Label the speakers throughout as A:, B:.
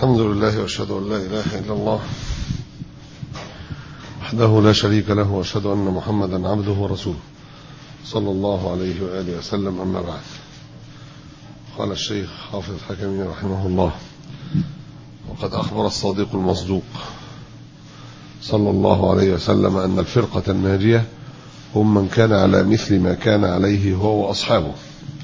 A: الحمد لله واشهد ان لا اله الا الله وحده لا شريك له واشهد ان محمدا عبده ورسوله صلى الله عليه واله وسلم اما بعد قال الشيخ حافظ حكمي رحمه الله وقد اخبر الصادق المصدوق صلى الله عليه وسلم ان الفرقه الناجيه هم من كان على مثل ما كان عليه هو واصحابه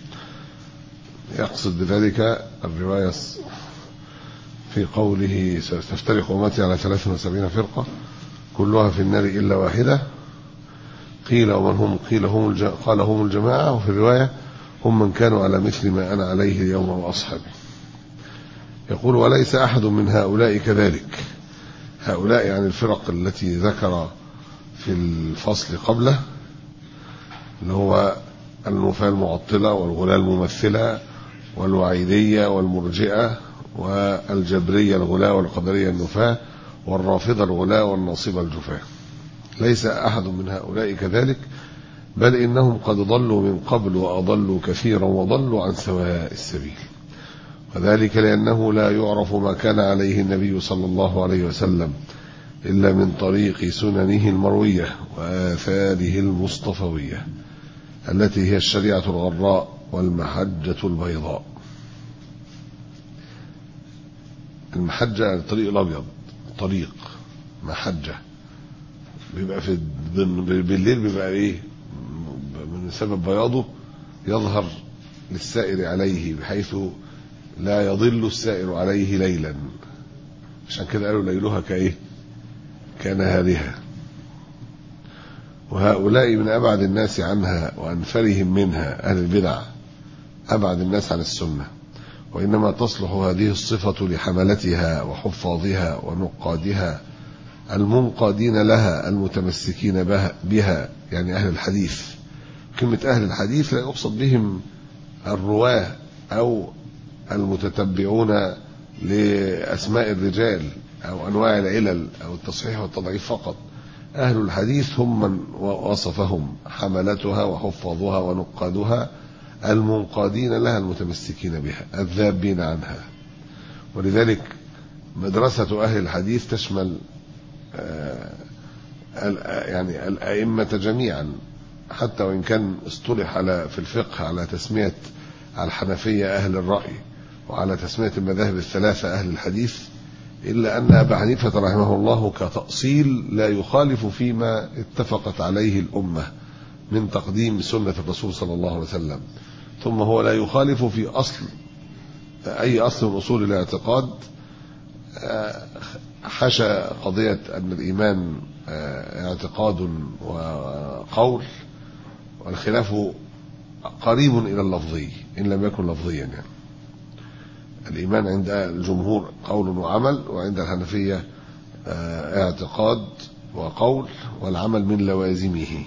A: يقصد بذلك الروايه في قوله ستفترق أمتي على 73 فرقة كلها في النار إلا واحدة قيل ومن هم قيل هم الج... قال هم الجماعة وفي الرواية هم من كانوا على مثل ما أنا عليه اليوم وأصحابي يقول وليس أحد من هؤلاء كذلك هؤلاء يعني الفرق التي ذكر في الفصل قبله اللي هو النفاة المعطلة والغلاة الممثلة والوعيدية والمرجئة والجبرية الغلاة والقدرية النفاة والرافضة الغلاة والناصبة الجفاة ليس أحد من هؤلاء كذلك بل إنهم قد ضلوا من قبل وأضلوا كثيرا وضلوا عن سواء السبيل وذلك لأنه لا يعرف ما كان عليه النبي صلى الله عليه وسلم إلا من طريق سننه المروية وآثاره المصطفوية التي هي الشريعة الغراء والمحجة البيضاء المحجة الطريق الأبيض طريق محجة بيبقى في بالليل بيبقى ايه من سبب بياضه يظهر للسائر عليه بحيث لا يضل السائر عليه ليلا عشان كده قالوا ليلها كايه كنهارها وهؤلاء من أبعد الناس عنها وأنفرهم منها أهل البدع أبعد الناس عن السنة وإنما تصلح هذه الصفة لحملتها وحفاظها ونقادها المنقادين لها المتمسكين بها, بها يعني أهل الحديث كلمة أهل الحديث لا يقصد بهم الرواه أو المتتبعون لأسماء الرجال أو أنواع العلل أو التصحيح والتضعيف فقط أهل الحديث هم من وصفهم حملتها وحفاظها ونقادها المنقادين لها المتمسكين بها الذابين عنها ولذلك مدرسة أهل الحديث تشمل يعني الأئمة جميعا حتى وإن كان اصطلح على في الفقه على تسمية الحنفية أهل الرأي وعلى تسمية المذاهب الثلاثة أهل الحديث إلا أن أبا حنيفة رحمه الله كتأصيل لا يخالف فيما اتفقت عليه الأمة من تقديم سنة الرسول صلى الله عليه وسلم ثم هو لا يخالف في أصل أي أصل من أصول الاعتقاد حشى قضية أن الإيمان اعتقاد وقول والخلاف قريب إلى اللفظي إن لم يكن لفظيا يعني الإيمان عند الجمهور قول وعمل وعند الحنفية اعتقاد وقول والعمل من لوازمه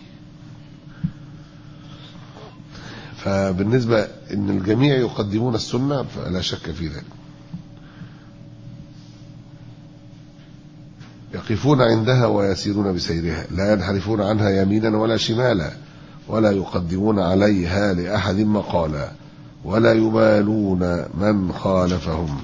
A: فبالنسبة ان الجميع يقدمون السنة فلا شك في ذلك يقفون عندها ويسيرون بسيرها لا ينحرفون عنها يمينا ولا شمالا ولا يقدمون عليها لأحد مقالا ولا يبالون من خالفهم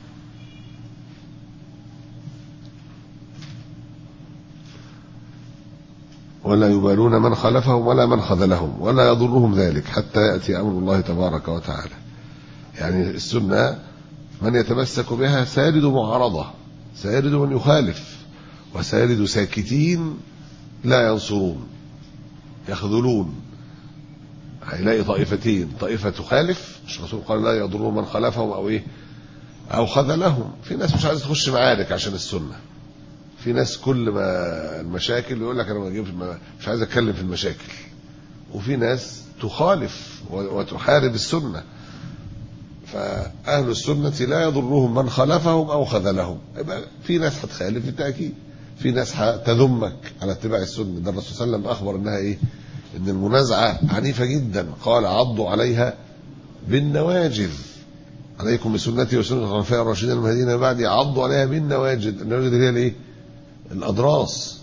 A: ولا يبالون من خالفهم ولا من خذلهم ولا يضرهم ذلك حتى يأتي أمر الله تبارك وتعالى يعني السنة من يتمسك بها سارد معارضة سارد من يخالف وسارد ساكتين لا ينصرون يخذلون هيلاقي طائفتين طائفة تخالف مش الرسول قال لا يضر من خالفهم أو إيه أو خذلهم في ناس مش عايزة تخش معارك عشان السنة في ناس كل ما المشاكل يقول لك انا ما مش عايز اتكلم في المشاكل وفي ناس تخالف وتحارب السنه فاهل السنه لا يضرهم من خالفهم او خذلهم يبقى في ناس هتخالف بالتاكيد في ناس تذمك على اتباع السنه ده الرسول صلى الله عليه وسلم اخبر انها ايه ان المنازعه عنيفه جدا قال عضوا عليها بالنواجذ عليكم بسنتي وسنه الخلفاء الراشدين المهديين من بعدي عضوا عليها بالنواجذ النواجذ هي الايه الأضراس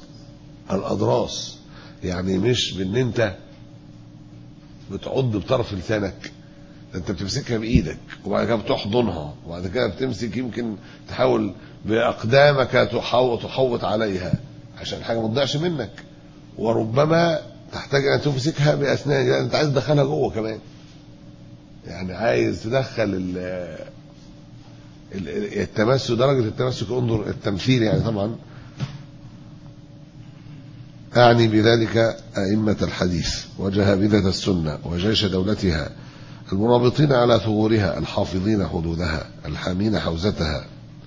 A: الأضراس يعني مش بان انت بتعض بطرف لسانك ده انت بتمسكها بايدك وبعد كده بتحضنها وبعد كده بتمسك يمكن تحاول باقدامك تحوط تحوط عليها عشان حاجه ما تضيعش منك وربما تحتاج ان تمسكها باسنان يعني انت عايز تدخلها جوه كمان يعني عايز تدخل ال ال- التمسك درجه التمسك انظر التمثيل يعني طبعا أعني بذلك أئمة الحديث وجهابذة السنة وجيش دولتها المرابطين على ثغورها الحافظين حدودها الحامين حوزتها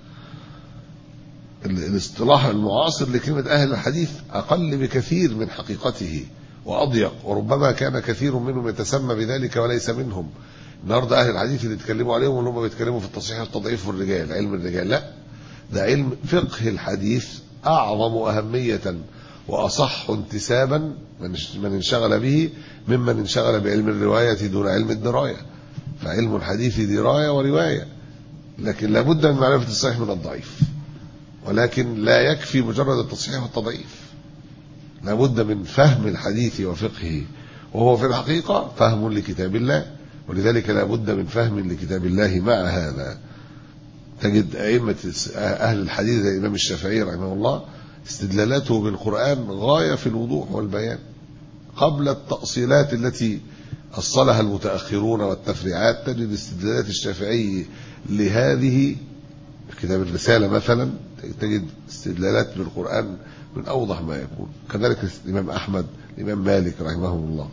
A: ال- الاصطلاح المعاصر لكلمة أهل الحديث أقل بكثير من حقيقته وأضيق وربما كان كثير منهم يتسمى بذلك وليس منهم النهارده أهل الحديث اللي اتكلموا عليهم اللي هم بيتكلموا في التصحيح والتضعيف والرجال علم الرجال لا ده علم فقه الحديث أعظم أهمية وأصح انتسابا من من انشغل به ممن انشغل بعلم الرواية دون علم الدراية فعلم الحديث دراية ورواية لكن لابد من معرفة الصحيح من الضعيف ولكن لا يكفي مجرد التصحيح والتضعيف لابد من فهم الحديث وفقهه وهو في الحقيقة فهم لكتاب الله ولذلك لابد من فهم لكتاب الله مع هذا تجد أئمة أهل الحديث زي الإمام الشافعي رحمه الله استدلالاته بالقرآن غاية في الوضوح والبيان قبل التأصيلات التي أصلها المتأخرون والتفريعات تجد استدلالات الشافعي لهذه كتاب الرسالة مثلا تجد استدلالات بالقرآن من أوضح ما يكون كذلك الإمام أحمد الإمام مالك رحمه الله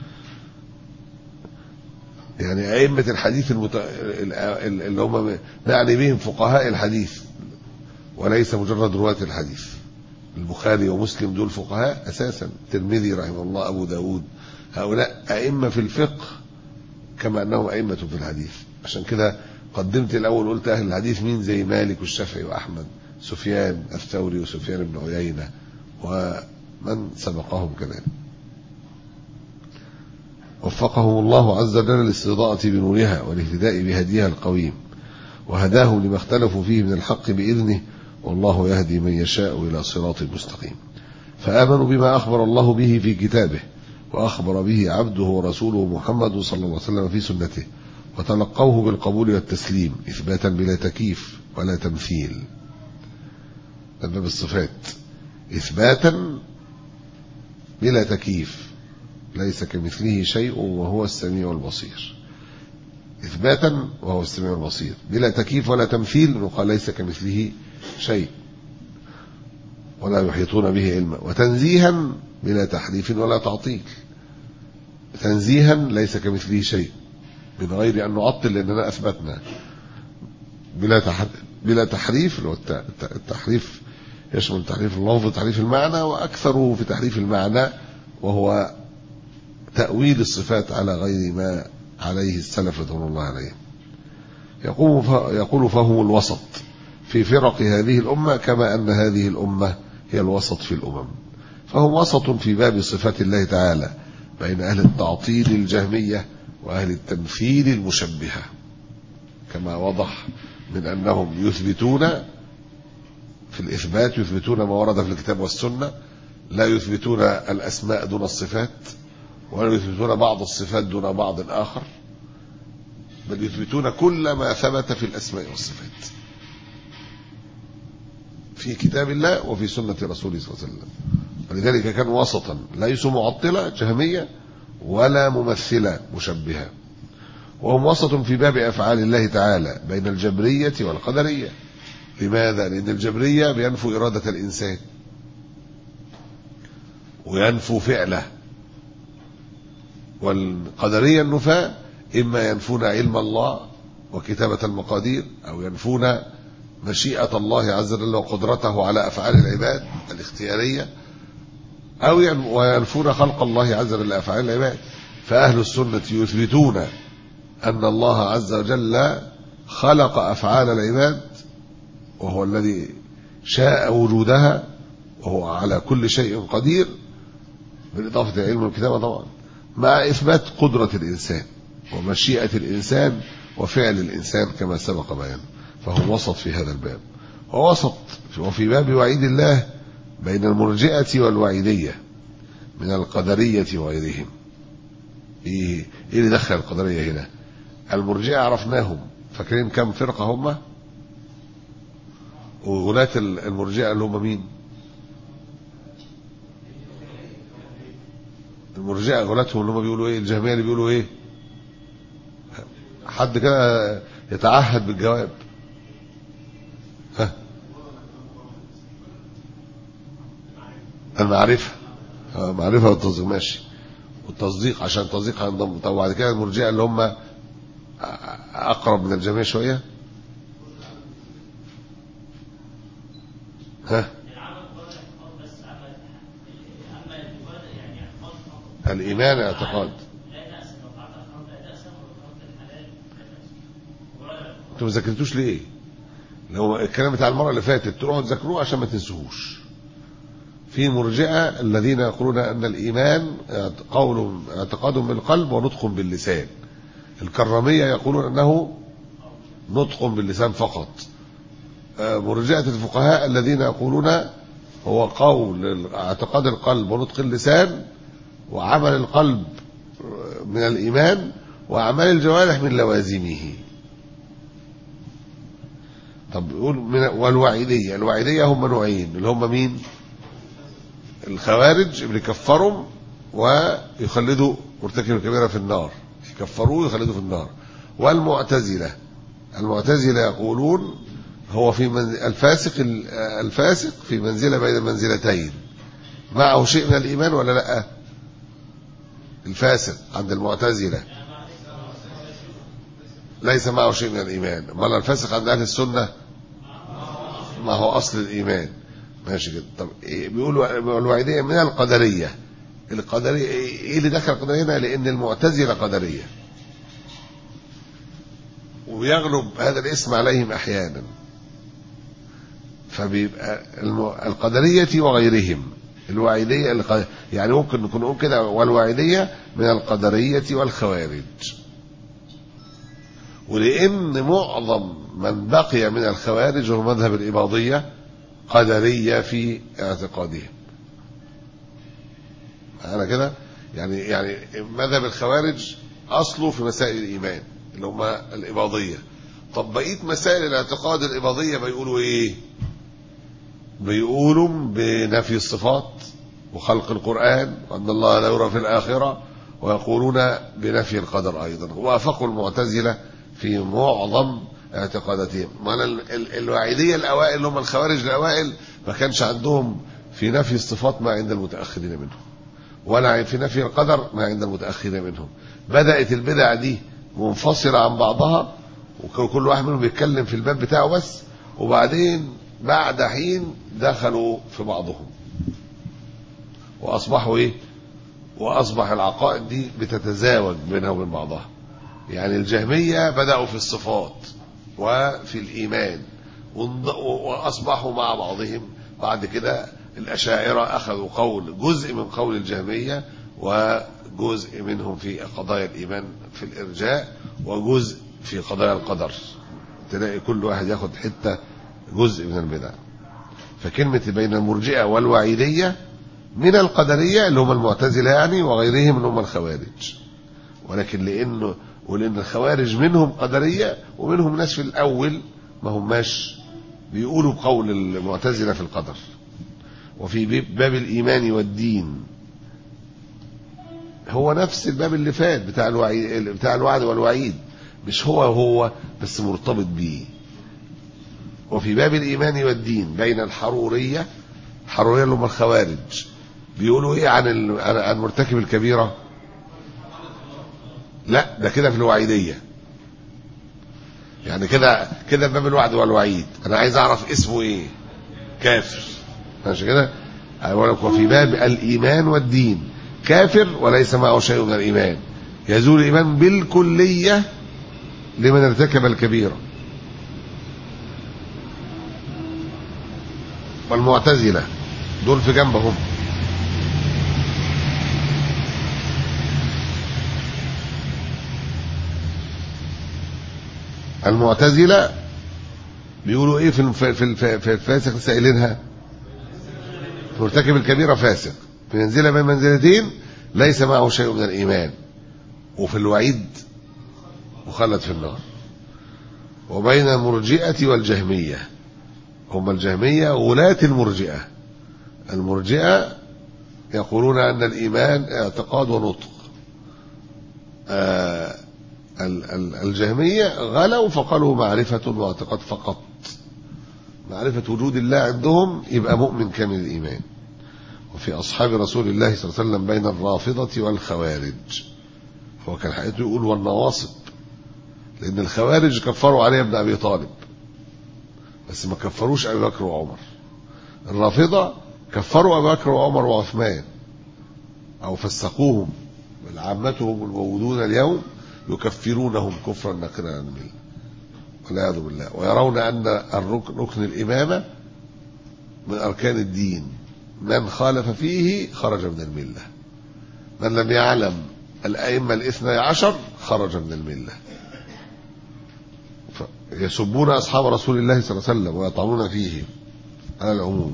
A: يعني أئمة الحديث المت... اللي هم نعني بهم فقهاء الحديث وليس مجرد رواة الحديث البخاري ومسلم دول فقهاء أساسا الترمذي رحمه الله أبو داود هؤلاء أئمة في الفقه كما أنهم أئمة في الحديث عشان كده قدمت الأول قلت أهل الحديث مين زي مالك والشافعي وأحمد سفيان الثوري وسفيان بن عيينة ومن سبقهم كذلك وفقهم الله عز وجل للاستضاءة بنورها والاهتداء بهديها القويم وهداهم لما اختلفوا فيه من الحق بإذنه والله يهدي من يشاء إلى صراط مستقيم فآمنوا بما أخبر الله به في كتابه وأخبر به عبده ورسوله محمد صلى الله عليه وسلم في سنته وتلقوه بالقبول والتسليم إثباتا بلا تكييف ولا تمثيل باب الصفات إثباتا بلا تكييف ليس كمثله شيء وهو السميع البصير إثباتا وهو السميع البصير بلا تكييف ولا تمثيل يقال ليس كمثله شيء ولا يحيطون به علما وتنزيها بلا تحريف ولا تعطيل تنزيها ليس كمثله شيء من غير أن نعطل لأننا أثبتنا بلا تحريف بلا تحريف اللي هو التحريف يشمل تحريف اللفظ وتحريف المعنى وأكثره في تحريف المعنى وهو تأويل الصفات على غير ما عليه السلف رضوان الله عليهم يقول يقول فهم الوسط في فرق هذه الأمة كما أن هذه الأمة هي الوسط في الأمم فهم وسط في باب صفات الله تعالى بين أهل التعطيل الجهمية وأهل التمثيل المشبهة كما وضح من أنهم يثبتون في الإثبات يثبتون ما ورد في الكتاب والسنة لا يثبتون الأسماء دون الصفات ولا يثبتون بعض الصفات دون بعض آخر بل يثبتون كل ما ثبت في الأسماء والصفات في كتاب الله وفي سنة رسوله صلى الله عليه وسلم ولذلك كانوا وسطا ليسوا معطلة جهمية ولا ممثلة مشبهة وهم وسط في باب أفعال الله تعالى بين الجبرية والقدرية لماذا؟ لأن الجبرية بينفوا إرادة الإنسان وينفوا فعله والقدرية النفاة إما ينفون علم الله وكتابة المقادير أو ينفون مشيئة الله عز وجل وقدرته على أفعال العباد الاختيارية أو وينفون خلق الله عز وجل أفعال العباد فأهل السنة يثبتون أن الله عز وجل خلق أفعال العباد وهو الذي شاء وجودها وهو على كل شيء قدير بالإضافة إلى علم الكتابة طبعا مع إثبات قدرة الإنسان ومشيئة الإنسان وفعل الإنسان كما سبق بيانه فهو وسط في هذا الباب ووسط وفي باب وعيد الله بين المرجئة والوعيدية من القدرية وغيرهم إيه, إيه اللي دخل القدرية هنا المرجئة عرفناهم فاكرين كم فرقة هم وغلاة المرجئة اللي هم مين المرجئة غلاتهم اللي هم بيقولوا ايه الجهمية اللي بيقولوا ايه حد كده يتعهد بالجواب ها المعرفة آه، معرفة والتصديق ماشي والتصديق عشان التصديق عندهم طب وبعد كده المرجئة اللي هم أقرب من الجميع شوية ها الإيمان اعتقاد انتوا ما ذاكرتوش ليه؟ لو الكلام بتاع المرة اللي فاتت تروحوا تذاكروه عشان ما تنسوهوش في مرجئة الذين يقولون أن الإيمان قول اعتقاد بالقلب ونطق باللسان الكرامية يقولون أنه نطق باللسان فقط مرجئة الفقهاء الذين يقولون هو قول اعتقاد القلب ونطق اللسان وعمل القلب من الإيمان وأعمال الجوارح من لوازمه طب يقول من والوعيدية الوعيدية هم نوعين اللي هم مين الخوارج اللي كفرهم ويخلدوا مرتكب الكبيرة في النار يكفروه ويخلدوا في النار والمعتزلة المعتزلة يقولون هو في من الفاسق الفاسق في منزلة بين منزلتين معه شيء من الإيمان ولا لا الفاسق عند المعتزلة ليس معه شيء من الإيمان أمال الفاسق عند أهل السنة ما هو أصل الإيمان ماشي كده طب إيه بيقولوا الوعيدية من القدرية القدرية إيه اللي دخل القدرية هنا لأن المعتزلة قدرية ويغلب هذا الاسم عليهم أحيانا فبيبقى القدرية وغيرهم الوعيدية يعني ممكن نكون نقول كده والوعيدية من القدرية والخوارج ولأن معظم من بقي من الخوارج هو مذهب الإباضية قدرية في اعتقادهم أنا كده يعني يعني مذهب الخوارج أصله في مسائل الإيمان اللي هم الإباضية طب بقية مسائل الاعتقاد الإباضية بيقولوا إيه بيقولوا بنفي الصفات وخلق القرآن وأن الله لا يرى في الآخرة ويقولون بنفي القدر أيضا وافقوا المعتزلة في معظم اعتقاداتهم ما الوعيدية الأوائل اللي هم الخوارج الأوائل ما كانش عندهم في نفي الصفات ما عند المتأخرين منهم ولا في نفي القدر ما عند المتأخرين منهم بدأت البدع دي منفصلة عن بعضها وكل واحد منهم بيتكلم في الباب بتاعه بس وبعدين بعد حين دخلوا في بعضهم واصبحوا ايه واصبح العقائد دي بتتزاوج بينها وبين بعضها يعني الجهميه بداوا في الصفات وفي الايمان واصبحوا مع بعضهم بعد كده الاشاعره اخذوا قول جزء من قول الجهميه وجزء منهم في قضايا الايمان في الارجاء وجزء في قضايا القدر تلاقي كل واحد ياخد حته جزء من البدع فكلمة بين المرجئة والوعيدية من القدرية اللي هم المعتزلة يعني وغيرهم اللي هم الخوارج ولكن لأنه ولأن الخوارج منهم قدرية ومنهم ناس في الأول ما هماش بيقولوا قول المعتزلة في القدر وفي باب الإيمان والدين هو نفس الباب اللي فات بتاع الوعيد بتاع الوعد والوعيد مش هو هو بس مرتبط بيه وفي باب الإيمان والدين بين الحرورية الحرورية اللي هم الخوارج بيقولوا إيه عن عن مرتكب الكبيرة لا ده كده في الوعيدية يعني كده كده باب الوعد والوعيد أنا عايز أعرف اسمه إيه كافر ماشي كده وفي باب الإيمان والدين كافر وليس معه شيء من الإيمان يزول الإيمان بالكلية لمن ارتكب الكبيره والمعتزلة دول في جنبهم المعتزلة بيقولوا ايه في في في الفاسق سائلينها مرتكب الكبيرة فاسق في منزلة بين منزلتين ليس معه شيء من الإيمان وفي الوعيد مخلد في النار وبين المرجئة والجهمية هم الجهمية غلاة المرجئة المرجئة يقولون أن الإيمان اعتقاد ونطق آه الجهمية غلوا فقالوا معرفة واعتقاد فقط معرفة وجود الله عندهم يبقى مؤمن كامل الإيمان وفي أصحاب رسول الله صلى الله عليه وسلم بين الرافضة والخوارج هو كان حقيقته يقول والنواصب لأن الخوارج كفروا علي ابن أبي طالب بس ما كفروش أبي بكر وعمر الرافضة كفروا أبي بكر وعمر وعثمان أو فسقوهم بل عامتهم الموجودون اليوم يكفرونهم كفرا ناقلا عن المله والعياذ بالله ويرون ان الركن ركن الامامه من اركان الدين من خالف فيه خرج من المله من لم يعلم الائمه الاثني عشر خرج من المله يسبون اصحاب رسول الله صلى الله عليه وسلم ويطعنون فيهم على العموم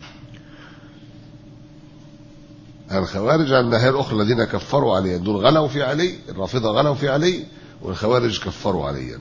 A: الخوارج على الناحيه الاخرى الذين كفروا عليا دول غلوا في علي الرافضه غلوا في علي والخوارج كفروا عليا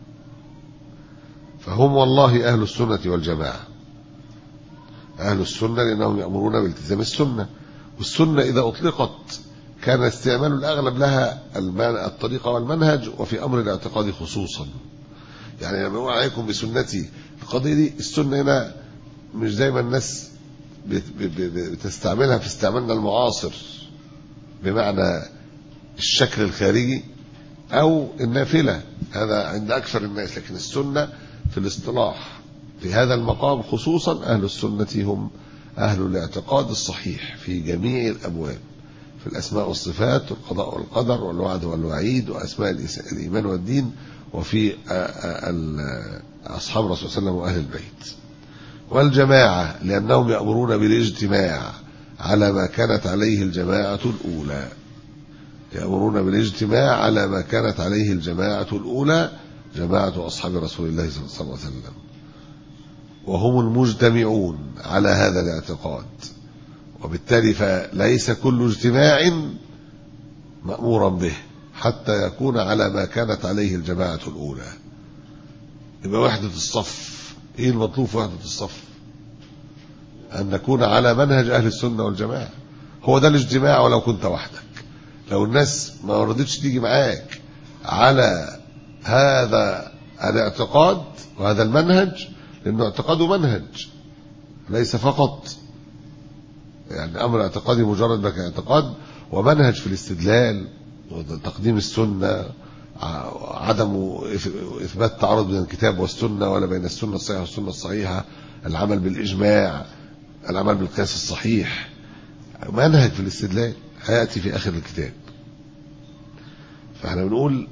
A: فهم والله اهل السنه والجماعه اهل السنه لانهم يامرون بالتزام السنه والسنه اذا اطلقت كان استعمال الاغلب لها الطريقه والمنهج وفي امر الاعتقاد خصوصا يعني لما يقول عليكم بسنتي القضيه دي السنه هنا مش زي ما الناس بتستعملها في استعمالنا المعاصر بمعنى الشكل الخارجي او النافله هذا عند اكثر الناس لكن السنه في الاصطلاح في هذا المقام خصوصا اهل السنه هم اهل الاعتقاد الصحيح في جميع الابواب في الاسماء والصفات والقضاء والقدر والوعد والوعيد واسماء الايمان والدين وفي اصحاب الرسول صلى الله عليه وسلم واهل البيت والجماعة لأنهم يأمرون بالاجتماع على ما كانت عليه الجماعة الأولى يأمرون بالاجتماع على ما كانت عليه الجماعة الأولى جماعة أصحاب رسول الله صلى الله عليه وسلم وهم المجتمعون على هذا الاعتقاد وبالتالي فليس كل اجتماع مأمورا به حتى يكون على ما كانت عليه الجماعة الأولى يبقى وحدة الصف ايه المطلوب في وحدة الصف ان نكون على منهج اهل السنة والجماعة هو ده الاجتماع ولو كنت وحدك لو الناس ما رضتش تيجي معاك على هذا الاعتقاد وهذا المنهج لانه اعتقاده منهج ليس فقط يعني امر اعتقادي مجرد بك اعتقاد ومنهج في الاستدلال وتقديم السنه عدم اثبات تعارض بين الكتاب والسنه ولا بين السنه الصحيحه والسنه الصحيحه العمل بالاجماع العمل بالقياس الصحيح منهج في الاستدلال هياتي في اخر الكتاب فاحنا بنقول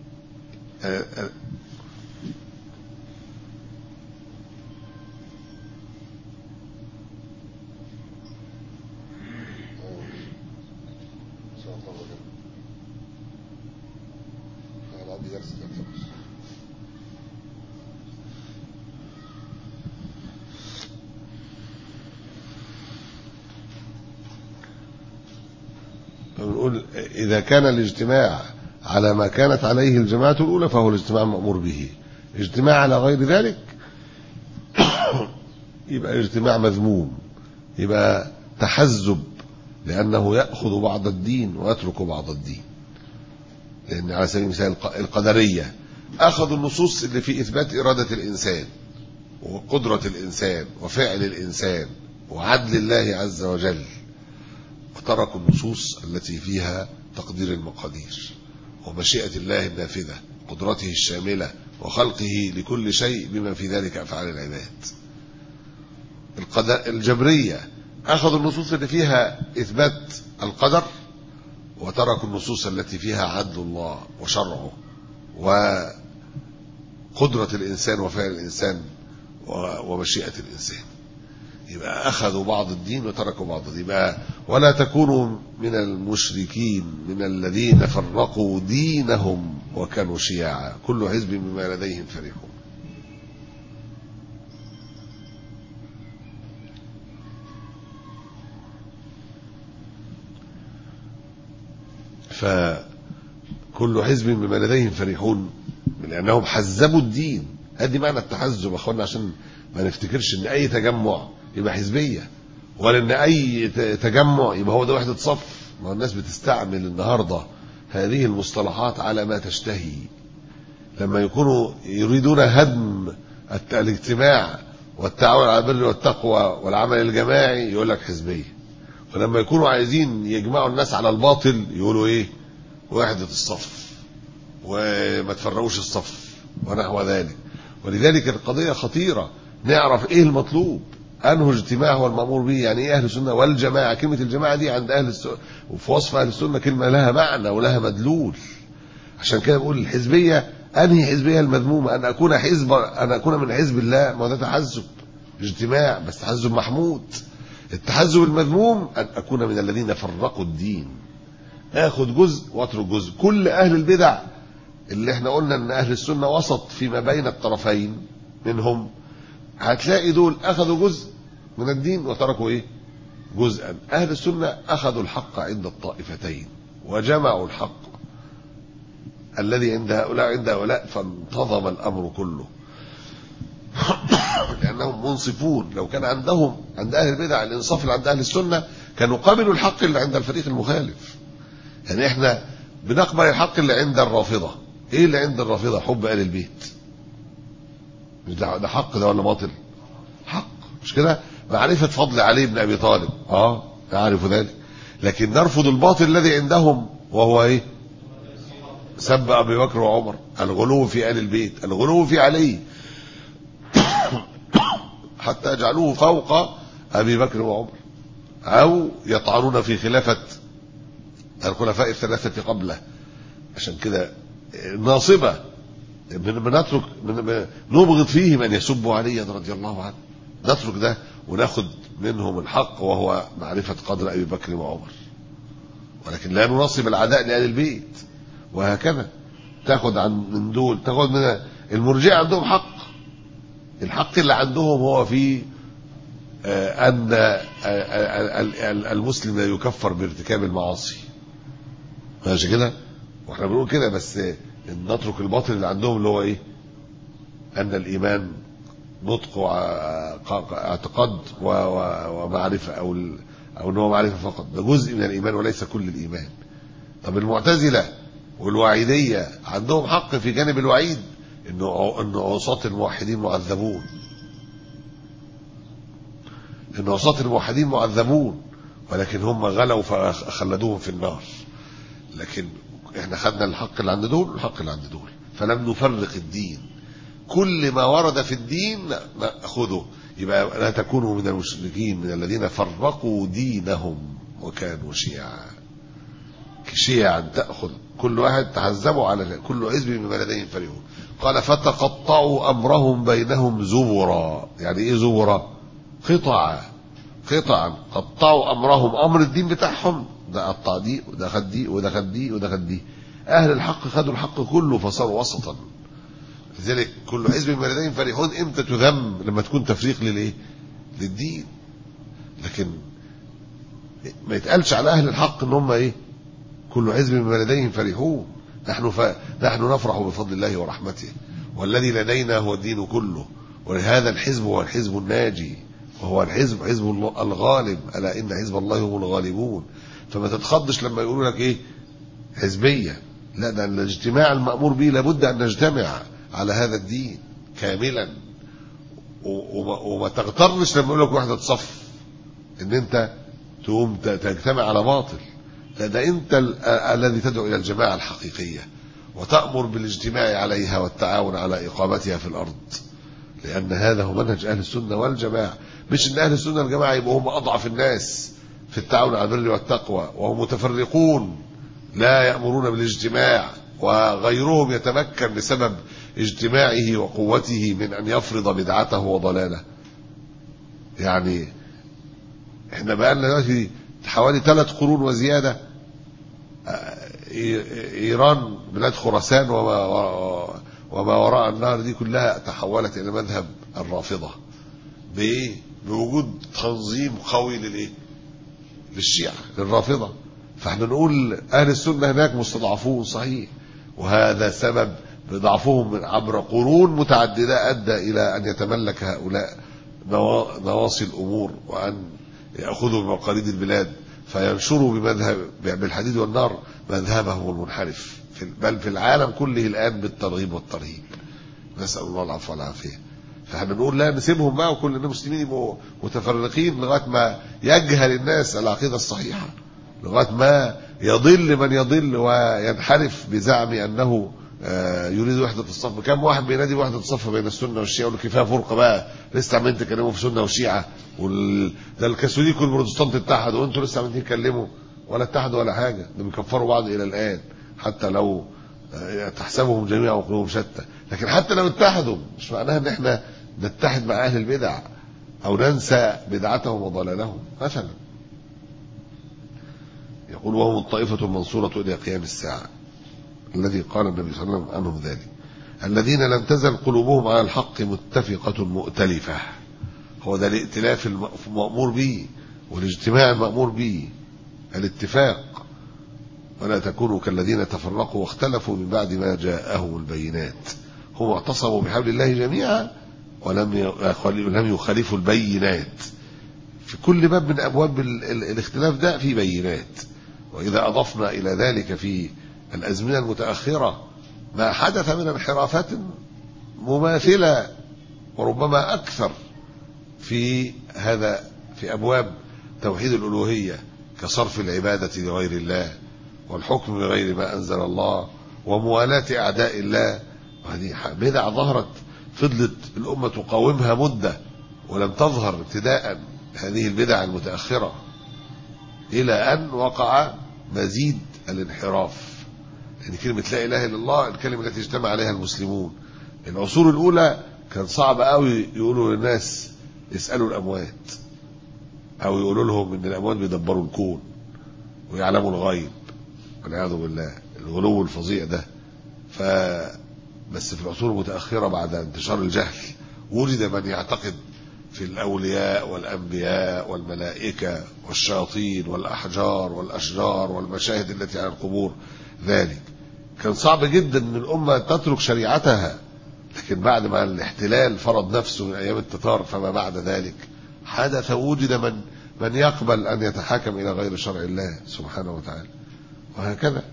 A: بنقول إذا كان الاجتماع على ما كانت عليه الجماعة الأولى فهو الاجتماع مأمور به اجتماع على غير ذلك يبقى اجتماع مذموم يبقى تحزب لأنه يأخذ بعض الدين ويترك بعض الدين لأن على سبيل المثال القدرية أخذوا النصوص اللي في إثبات إرادة الإنسان وقدرة الإنسان وفعل الإنسان وعدل الله عز وجل وتركوا النصوص التي فيها تقدير المقادير ومشيئة الله النافذة قدرته الشاملة وخلقه لكل شيء بما في ذلك أفعال العباد الجبرية أخذوا النصوص اللي فيها إثبات القدر وتركوا النصوص التي فيها عدل الله وشرعه وقدرة الإنسان وفعل الإنسان ومشيئة الإنسان يبقى أخذوا بعض الدين وتركوا بعض الدين يبقى ولا تكونوا من المشركين من الذين فرقوا دينهم وكانوا شيعا كل حزب بما لديهم فرحون كل حزب بما لديهم فرحون لانهم حزبوا الدين ادي معنى التحزب يا اخوانا عشان ما نفتكرش ان اي تجمع يبقى حزبيه ولا ان اي ت- تجمع يبقى هو ده وحده صف ما هو الناس بتستعمل النهارده هذه المصطلحات على ما تشتهي لما يكونوا يريدون هدم الت- الاجتماع والتعاون على البر والتقوى والعمل الجماعي يقول لك حزبيه ولما يكونوا عايزين يجمعوا الناس على الباطل يقولوا ايه وحده الصف وما تفرقوش الصف ونحو ذلك ولذلك القضيه خطيره نعرف ايه المطلوب انه اجتماع هو المامور به يعني ايه اهل السنه والجماعه كلمه الجماعه دي عند اهل السنه وفي وصف اهل السنه كلمه لها معنى ولها مدلول عشان كده بقول الحزبيه انهي حزبيه المذمومه ان اكون حزب ان اكون من حزب الله ما هو ده تحزب اجتماع بس تحزب محمود التحزب المذموم ان اكون من الذين فرقوا الدين اخد جزء واترك جزء كل اهل البدع اللي احنا قلنا ان اهل السنه وسط فيما بين الطرفين منهم هتلاقي دول اخذوا جزء من الدين وتركوا ايه جزءا اهل السنه اخذوا الحق عند الطائفتين وجمعوا الحق الذي عند هؤلاء عند هؤلاء فانتظم الامر كله لانهم منصفون لو كان عندهم عند اهل البدع الانصاف اللي عند اهل السنه كانوا قبلوا الحق اللي عند الفريق المخالف يعني احنا بنقبل الحق اللي عند الرافضه ايه اللي عند الرافضه حب ال البيت مش ده ده حق ده ولا باطل حق مش كده معرفه فضل علي بن ابي طالب اه نعرف ذلك لكن نرفض الباطل الذي عندهم وهو ايه سب ابي بكر وعمر الغلو في ال البيت الغلو في علي حتى يجعلوه فوق ابي بكر وعمر او يطعنون في خلافه الخلفاء الثلاثه قبله عشان كده ناصبه بن- بنترك بن- بن- نبغض فيه من يسب علي رضي الله عنه نترك ده وناخد منهم الحق وهو معرفه قدر ابي بكر وعمر ولكن لا ننصب العداء لآل البيت وهكذا تاخد عن من دول تاخد من المرجئه عندهم حق الحق اللي عندهم هو في آه، ان آه، آه، ال- ال- المسلم لا يكفر بارتكاب المعاصي ماشي كده واحنا بنقول كده بس نترك الباطل اللي عندهم اللي هو ايه ان الايمان نطق واعتقاد و- و- ومعرفه او ال- او ان هو معرفه فقط ده جزء من الايمان وليس كل الايمان طب المعتزله والوعيديه عندهم حق في جانب الوعيد انه ان عصاة الموحدين معذبون ان عصاة الموحدين معذبون ولكن هم غلوا فخلدوهم في النار لكن احنا خدنا الحق اللي عند دول والحق اللي عند دول فلم نفرق الدين كل ما ورد في الدين ناخذه يبقى لا تكونوا من المشركين من الذين فرقوا دينهم وكانوا شيعا شيعا تاخذ كل واحد تحزبوا على كل حزب بما لديهم فرحون قال فتقطعوا امرهم بينهم زبرا يعني ايه زبرا قطعا قطعا قطعوا امرهم امر الدين بتاعهم ده قطع دي وده خد دي وده خد دي وده خد دي اهل الحق خدوا الحق كله فصاروا وسطا لذلك كل حزب بما لديهم فرحون امتى تذم لما تكون تفريق للايه للدين لكن ما يتقالش على اهل الحق ان هم ايه كل حزب بما لديهم فرحون نحن ف... نحن نفرح بفضل الله ورحمته والذي لدينا هو الدين كله ولهذا الحزب هو الحزب الناجي وهو الحزب حزب الله الغالب الا ان حزب الله هم الغالبون فما تتخضش لما يقولوا لك ايه حزبيه لا ده الاجتماع المامور به لابد ان نجتمع على هذا الدين كاملا و- وما, وما تغترش لما يقول لك وحده صف ان انت تقوم ت- تجتمع على باطل لا ده انت ال- الذي تدعو الى الجماعه الحقيقيه وتامر بالاجتماع عليها والتعاون على اقامتها في الارض لان هذا هو منهج اهل السنه والجماعه مش ان اهل السنه والجماعه يبقوا هم اضعف الناس في التعاون على البر والتقوى وهم متفرقون لا يامرون بالاجتماع وغيرهم يتمكن بسبب اجتماعه وقوته من ان يفرض بدعته وضلاله يعني احنا بقى لنا دلوقتي حوالي ثلاث قرون وزياده آه، إي- ايران بلاد خراسان وما وما وراء النهر دي كلها تحولت الى مذهب الرافضه بايه بوجود تنظيم قوي للايه للشيعة للرافضة فاحنا نقول أهل السنة هناك مستضعفون صحيح وهذا سبب بضعفهم من عبر قرون متعددة أدى إلى أن يتملك هؤلاء نوا- نواصي الأمور وأن يأخذوا بمقاليد البلاد فينشروا بمذهب بالحديد والنار مذهبهم المنحرف في بل في العالم كله الآن بالترغيب والترهيب نسأل الله العفو والعافية فاحنا بنقول لا نسيبهم بقى وكل المسلمين يبقوا متفرقين لغايه ما يجهل الناس العقيده الصحيحه لغايه ما يضل من يضل وينحرف بزعم انه آه، يريد وحده الصف كم واحد بينادي وحده الصف بين السنه والشيعه يقول لك كفايه فرقه بقى لسه عمالين تتكلموا في سنه وشيعه وال... ده الكاثوليك والبروتستانت اتحدوا وانتوا لسه عمالين تتكلموا ولا اتحدوا ولا حاجه ده بيكفروا بعض الى الان حتى لو آه، تحسبهم جميعا وقلوبهم شتى لكن حتى لو اتحدوا مش معناها ان احنا نتحد مع اهل البدع او ننسى بدعتهم وضلالهم مثلا يقول وهم الطائفة المنصورة إلى قيام الساعة الذي قال النبي صلى الله عليه وسلم عنهم ذلك الذين لم تزل قلوبهم على الحق متفقة مؤتلفة هو ده الائتلاف المأمور به والاجتماع المأمور به الاتفاق ولا تكونوا كالذين تفرقوا واختلفوا من بعد ما جاءهم البينات هم اعتصموا بحبل الله جميعا ولم ي- لم يخالفوا البينات في كل باب من ابواب ال- ال- الاختلاف ده في بينات واذا اضفنا الى ذلك في الازمنه المتاخره ما حدث من انحرافات مماثله وربما اكثر في هذا في ابواب توحيد الالوهيه كصرف العباده لغير الله والحكم بغير ما انزل الله وموالاه اعداء الله وهذه ح- بدع ظهرت فضلت الامه تقاومها مده ولم تظهر ابتداء هذه البدع المتاخره الى ان وقع مزيد الانحراف يعني كلمه لا اله الا الله الكلمه التي اجتمع عليها المسلمون العصور الاولى كان صعب قوي يقولوا للناس اسالوا الاموات او يقولوا لهم ان الاموات بيدبروا الكون ويعلموا الغيب والعياذ بالله الغلو الفظيع ده ف بس في العصور المتاخره بعد انتشار الجهل وجد من يعتقد في الاولياء والانبياء والملائكه والشياطين والاحجار والاشجار والمشاهد التي على القبور ذلك كان صعب جدا ان الامه تترك شريعتها لكن بعد ما الاحتلال فرض نفسه من ايام التتار فما بعد ذلك حدث وجد من من يقبل ان يتحاكم الى غير شرع الله سبحانه وتعالى وهكذا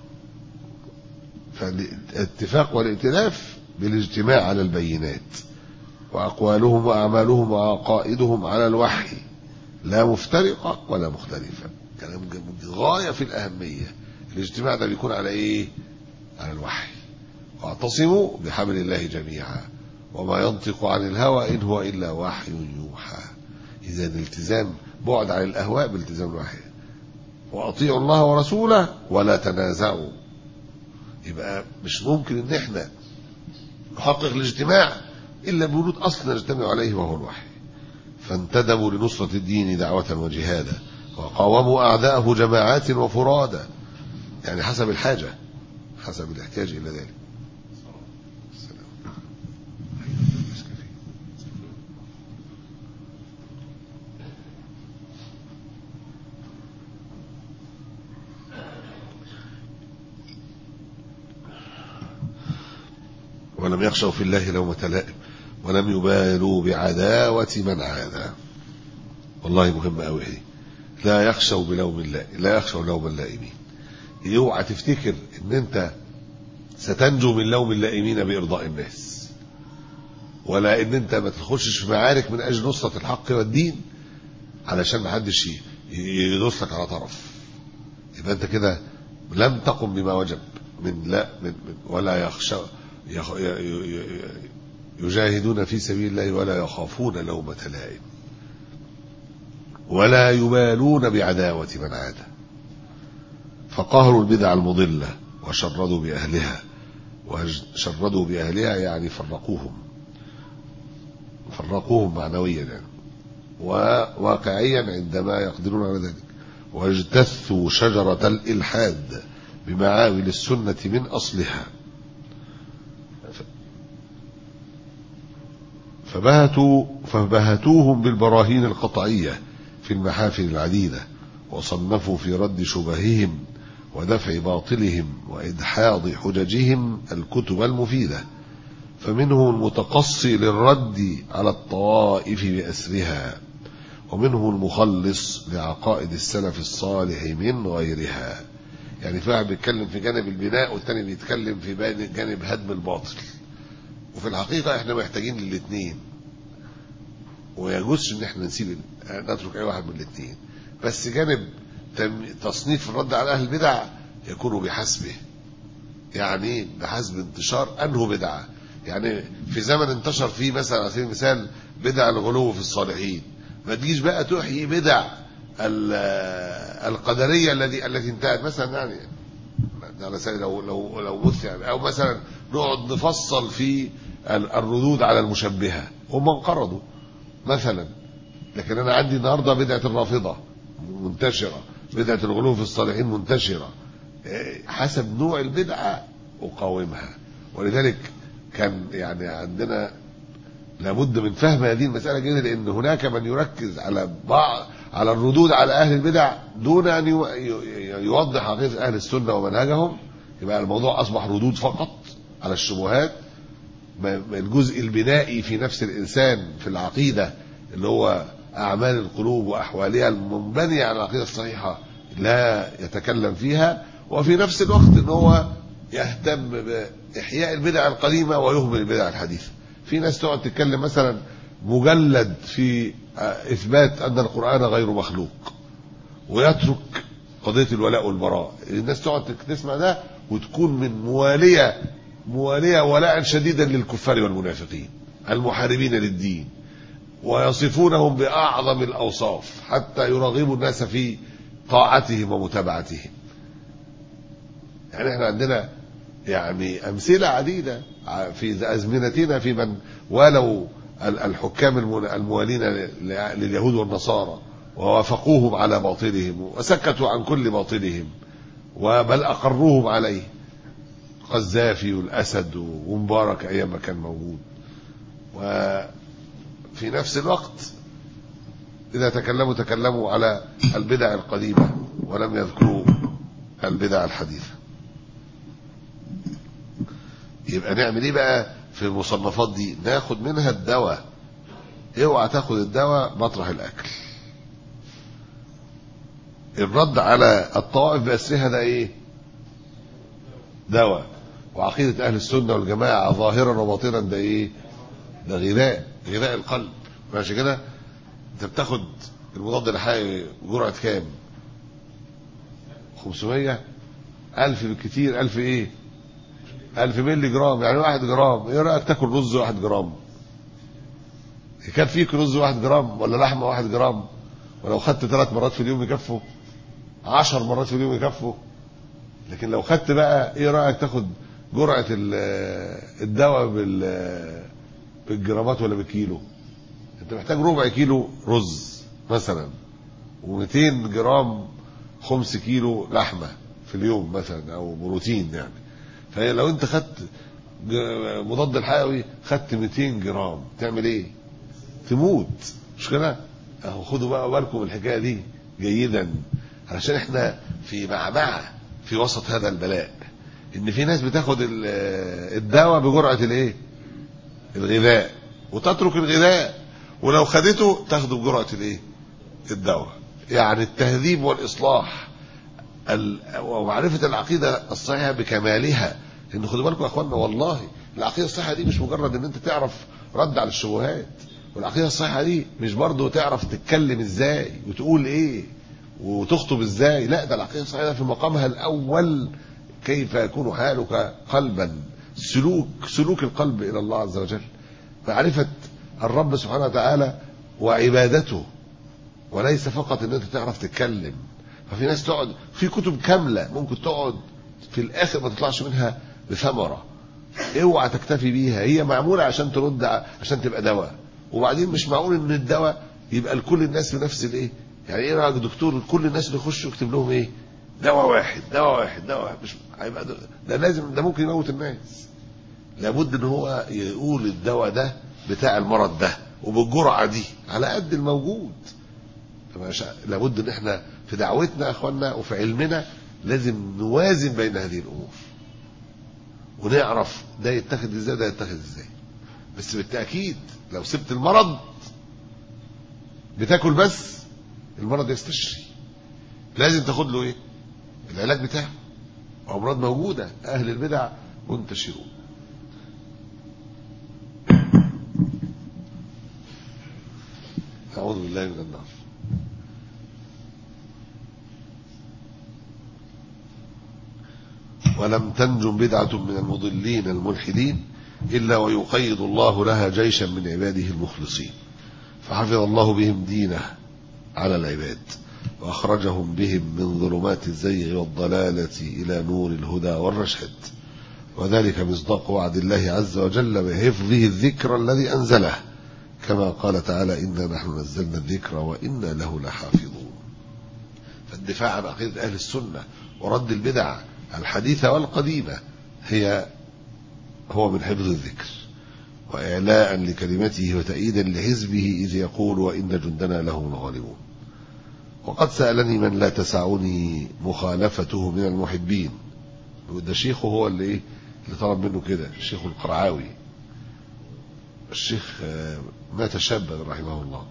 A: فالاتفاق والائتلاف بالاجتماع على البينات واقوالهم واعمالهم وعقائدهم على الوحي لا مفترقه ولا مختلفه كلام غايه في الاهميه الاجتماع ده بيكون على ايه على الوحي واعتصموا بحبل الله جميعا وما ينطق عن الهوى ان هو الا وحي يوحى اذا الالتزام بعد عن الاهواء بالتزام الوحي واطيعوا الله ورسوله ولا تنازعوا يبقى مش ممكن ان احنا نحقق الاجتماع الا بوجود اصل نجتمع عليه وهو الوحي فانتدبوا لنصرة الدين دعوة وجهادا وقاوموا أعداءه جماعات وفرادا يعني حسب الحاجة حسب الاحتياج إلى ذلك ولم يخشوا في الله لومة لائم ولم يبالوا بعداوة من عادى والله مهمة أوي هي لا يخشوا بلوم الله لا يخشوا لوم اللائمين اوعى تفتكر ان انت ستنجو من لوم اللائمين بارضاء الناس ولا ان انت ما تخشش في معارك من اجل نصرة الحق والدين علشان ما حدش يدوس لك على طرف يبقى انت كده لم تقم بما وجب من لا من, من ولا يخشى يخ يجاهدون في سبيل الله ولا يخافون لومة لائم ولا يبالون بعداوة من عاد فقهروا البدع المضلة وشردوا بأهلها وشردوا بأهلها يعني فرقوهم فرقوهم معنويا يعني وواقعيا عندما يقدرون على ذلك واجتثوا شجرة الإلحاد بمعاول السنة من أصلها فبهتوا فبهتوهم بالبراهين القطعية في المحافل العديدة وصنفوا في رد شبههم ودفع باطلهم وإدحاض حججهم الكتب المفيدة فمنهم المتقصي للرد على الطوائف بأسرها ومنهم المخلص لعقائد السلف الصالح من غيرها يعني في واحد بيتكلم في جانب البناء والتاني بيتكلم في جانب هدم الباطل وفي الحقيقة احنا محتاجين للاثنين ويجوزش ان احنا نسيب نترك اي واحد من الاثنين بس جانب تصنيف الرد على اهل البدع يكون بحسبه يعني بحسب انتشار انه بدعه يعني في زمن انتشر فيه مثلا على سبيل المثال بدع الغلو في الصالحين ما تجيش بقى تحيي بدع القدريه الذي التي انتهت مثلا يعني على سبيل لو لو لو بث يعني او مثلا نقعد نفصل في الردود على المشبهه هم انقرضوا مثلا لكن انا عندي النهارده بدعه الرافضه منتشره بدعه الغلو في الصالحين منتشره حسب نوع البدعه اقاومها ولذلك كان يعني عندنا لابد من فهم هذه المساله جدا لان هناك من يركز على بعض على الردود على اهل البدع دون ان يوضح عقيده اهل السنه ومنهجهم يبقى الموضوع اصبح ردود فقط على الشبهات الجزء البنائي في نفس الانسان في العقيده اللي هو اعمال القلوب واحوالها المنبنيه على العقيده الصحيحه لا يتكلم فيها وفي نفس الوقت ان هو يهتم باحياء البدع القديمه ويهمل البدع الحديثه في ناس تقعد تتكلم مثلا مجلد في اثبات ان القران غير مخلوق ويترك قضيه الولاء والبراء الناس تقعد تسمع ده وتكون من مواليه مواليه ولاء شديدا للكفار والمنافقين المحاربين للدين ويصفونهم باعظم الاوصاف حتى يرغبوا الناس في طاعتهم ومتابعتهم يعني احنا عندنا يعني امثله عديده في ازمنتنا في من والوا الحكام الموالين لليهود والنصارى ووافقوهم على باطلهم وسكتوا عن كل باطلهم وبل اقروهم عليه قذافي والاسد ومبارك ايام ما كان موجود وفي نفس الوقت اذا تكلموا تكلموا على البدع القديمه ولم يذكروا البدع الحديثه يبقى نعمل ايه بقى في المصنفات دي ناخد منها الدواء اوعى تاخد الدواء مطرح الاكل الرد على الطوائف باسرها ده ايه دواء وعقيدة أهل السنة والجماعة ظاهرا وباطنا ده إيه؟ ده غذاء غذاء القلب ماشي كده؟ أنت بتاخد المضاد الحيوي جرعة كام؟ 500 ألف بالكتير ألف إيه؟ ألف ملي جرام يعني واحد جرام إيه رأيك تاكل رز واحد جرام؟ كان فيك رز واحد جرام ولا لحمة واحد جرام؟ ولو خدت ثلاث مرات في اليوم يكفوا؟ عشر مرات في اليوم يكفوا؟ لكن لو خدت بقى ايه رايك تاخد جرعه الدواء بالجرامات ولا بالكيلو انت محتاج ربع كيلو رز مثلا و200 جرام خمس كيلو لحمه في اليوم مثلا او بروتين يعني فلو انت خدت مضاد الحيوي خدت 200 جرام تعمل ايه تموت مش كده اهو خدوا بقى بالكم الحكايه دي جيدا علشان احنا في معمعه في وسط هذا البلاء ان في ناس بتاخد الدواء بجرعه الايه الغذاء وتترك الغذاء ولو خدته تاخده بجرعه الايه الدواء يعني التهذيب والاصلاح ومعرفه العقيده الصحيحه بكمالها لان خدوا بالكم يا اخوانا والله العقيده الصحيحه دي مش مجرد ان انت تعرف رد على الشبهات والعقيده الصحيحه دي مش برضه تعرف تتكلم ازاي وتقول ايه وتخطب ازاي لا ده العقيده الصحيحه في مقامها الاول كيف يكون حالك قلبا سلوك سلوك القلب الى الله عز وجل معرفه الرب سبحانه وتعالى وعبادته وليس فقط ان انت تعرف تتكلم ففي ناس تقعد في كتب كامله ممكن تقعد في الاخر ما تطلعش منها بثمره اوعى تكتفي بيها هي معموله عشان ترد عشان تبقى دواء وبعدين مش معقول ان الدواء يبقى لكل الناس بنفس الايه يعني ايه رايك دكتور كل الناس اللي يخشوا يكتب لهم ايه دواء واحد دواء واحد دواء واحد مش هيبقى ده, ده لازم ده ممكن يموت الناس لابد ان هو يقول الدواء ده بتاع المرض ده وبالجرعه دي على قد الموجود لابد ان احنا في دعوتنا يا اخوانا وفي علمنا لازم نوازن بين هذه الامور ونعرف ده يتخذ ازاي ده يتخذ ازاي بس بالتاكيد لو سبت المرض بتاكل بس المرض يستشري لازم تاخد له ايه العلاج بتاعه امراض موجوده اهل البدع منتشرون أعوذ بالله من النار ولم تنجم بدعة من المضلين الملحدين إلا ويقيد الله لها جيشا من عباده المخلصين فحفظ الله بهم دينه على العباد وأخرجهم بهم من ظلمات الزيغ والضلالة إلى نور الهدى والرشد وذلك مصداق وعد الله عز وجل بحفظه الذكر الذي أنزله كما قال تعالى إنا نحن نزلنا الذكر وإنا له لحافظون فالدفاع عن عقيدة أهل السنة ورد البدع الحديثة والقديمة هي هو من حفظ الذكر وإعلاء لكلمته وتأييدا لحزبه إذ يقول وإن جندنا لهم الغالبون وقد سألني من لا تسعني مخالفته من المحبين ده شيخه هو اللي إيه اللي طلب منه كده الشيخ القرعاوي الشيخ مات شابا رحمه الله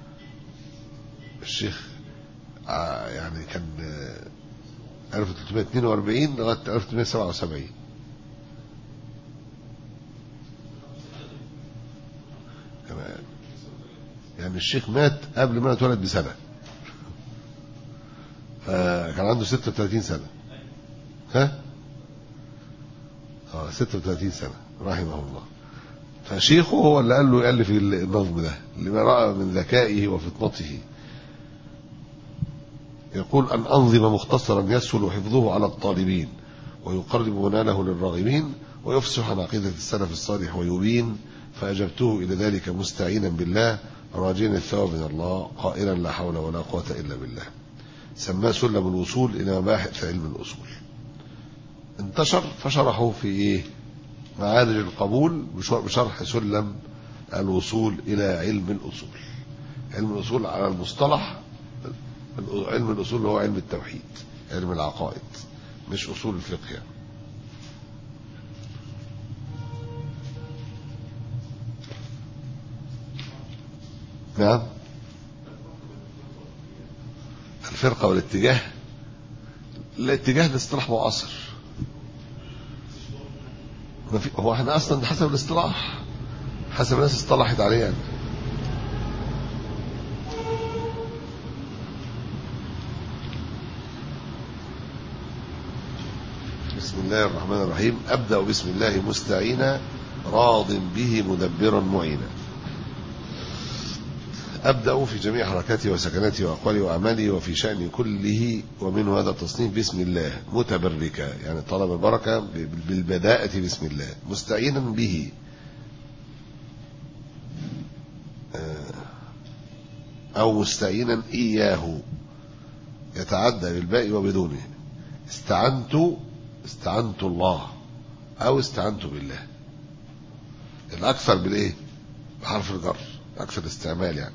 A: الشيخ يعني كان 1342 لغايه 1377 يعني الشيخ مات قبل ما اتولد بسنه فكان عنده 36 سنه ها اه 36 سنه رحمه الله فشيخه هو اللي قال له يألف النظم ده لما رأى من ذكائه وفطنته يقول أن أنظم مختصرا يسهل حفظه على الطالبين ويقرب مناله للراغبين ويفسح عن عقيدة السلف الصالح ويبين فأجبته إلى ذلك مستعينا بالله راجيا الثواب من الله قائلا لا حول ولا قوة إلا بالله سماه سلم الوصول إلى مباحث علم الأصول انتشر فشرحه في إيه معارج القبول بشرح سلم الوصول إلى علم الأصول علم الأصول على المصطلح علم الأصول هو علم التوحيد علم العقائد مش أصول الفقه يعني. نعم الفرقة والاتجاه الاتجاه ده اصطلاح معاصر هو احنا اصلا حسب الاصطلاح حسب الناس اصطلحت عليه يعني. بسم الله الرحمن الرحيم ابدا بسم الله مستعينا راض به مدبرا معينا أبدأ في جميع حركاتي وسكناتي وأقوالي وأعمالي وفي شأني كله ومنه هذا التصنيف بسم الله متبركا يعني طلب البركة بالبداءة بسم الله مستعينا به أو مستعينا إياه يتعدى بالباء وبدونه استعنت استعنت الله أو استعنت بالله الأكثر بالإيه؟ بحرف الجر أكثر استعمال يعني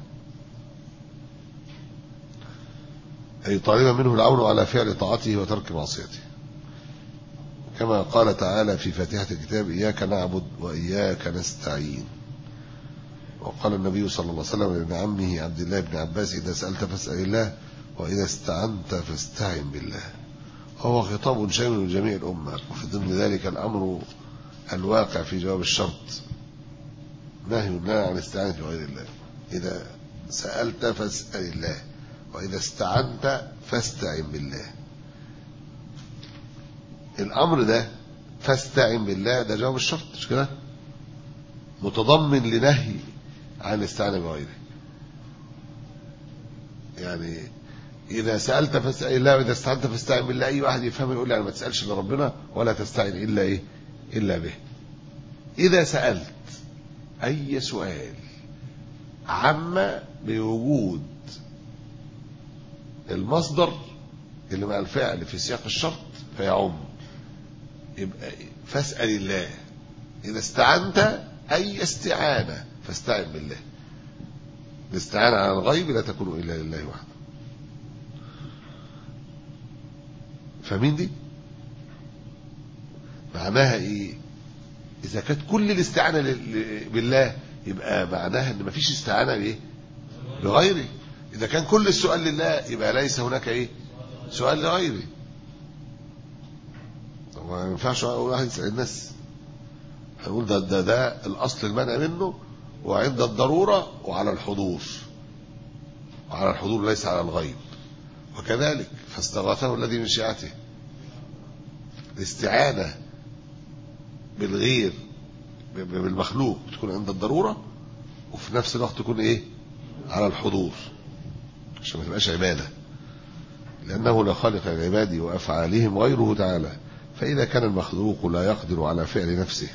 A: أي طالبا منه العون على فعل طاعته وترك معصيته كما قال تعالى في فاتحة الكتاب إياك نعبد وإياك نستعين وقال النبي صلى الله عليه وسلم لابن عمه عبد الله بن عباس إذا سألت فاسأل الله وإذا استعنت فاستعن بالله وهو خطاب شامل لجميع الأمة وفي ضمن ذلك الأمر الواقع في جواب الشرط نهي الله عن الاستعانة بغير الله إذا سألت فاسأل الله وإذا استعنت فاستعن بالله الأمر ده فاستعن بالله ده جواب الشرط مش كده متضمن لنهي عن الاستعانة بغيره يعني إذا سألت فاسأل الله وإذا استعنت فاستعن بالله أي واحد يفهم يقول يعني ما تسألش إلا ربنا ولا تستعن إلا إيه إلا به إذا سألت أي سؤال عم بوجود المصدر اللي مع الفعل في سياق الشرط فيعم يبقى فاسأل الله إذا استعنت أي استعانة فاستعن بالله الاستعانة على الغيب لا تكون إلا لله وحده فاهمين دي معناها ايه اذا كانت كل الاستعانه لل- بالله يبقى معناها ان مفيش استعانه بايه بغيره اذا كان كل السؤال لله يبقى ليس هناك ايه سؤال لغيره طب ما ينفعش واحد يسال الناس هنقول ده ده ده الاصل المنع منه وعند الضروره وعلى الحضور وعلى الحضور ليس على الغيب وكذلك فاستغاثه الذي من شيعته الاستعانه بالغير ب- ب- بالمخلوق تكون عند الضروره وفي نفس الوقت تكون ايه على الحضور عشان ما تبقاش عباده لانه لا خالق للعباد وافعالهم غيره تعالى فاذا كان المخلوق لا يقدر على فعل نفسه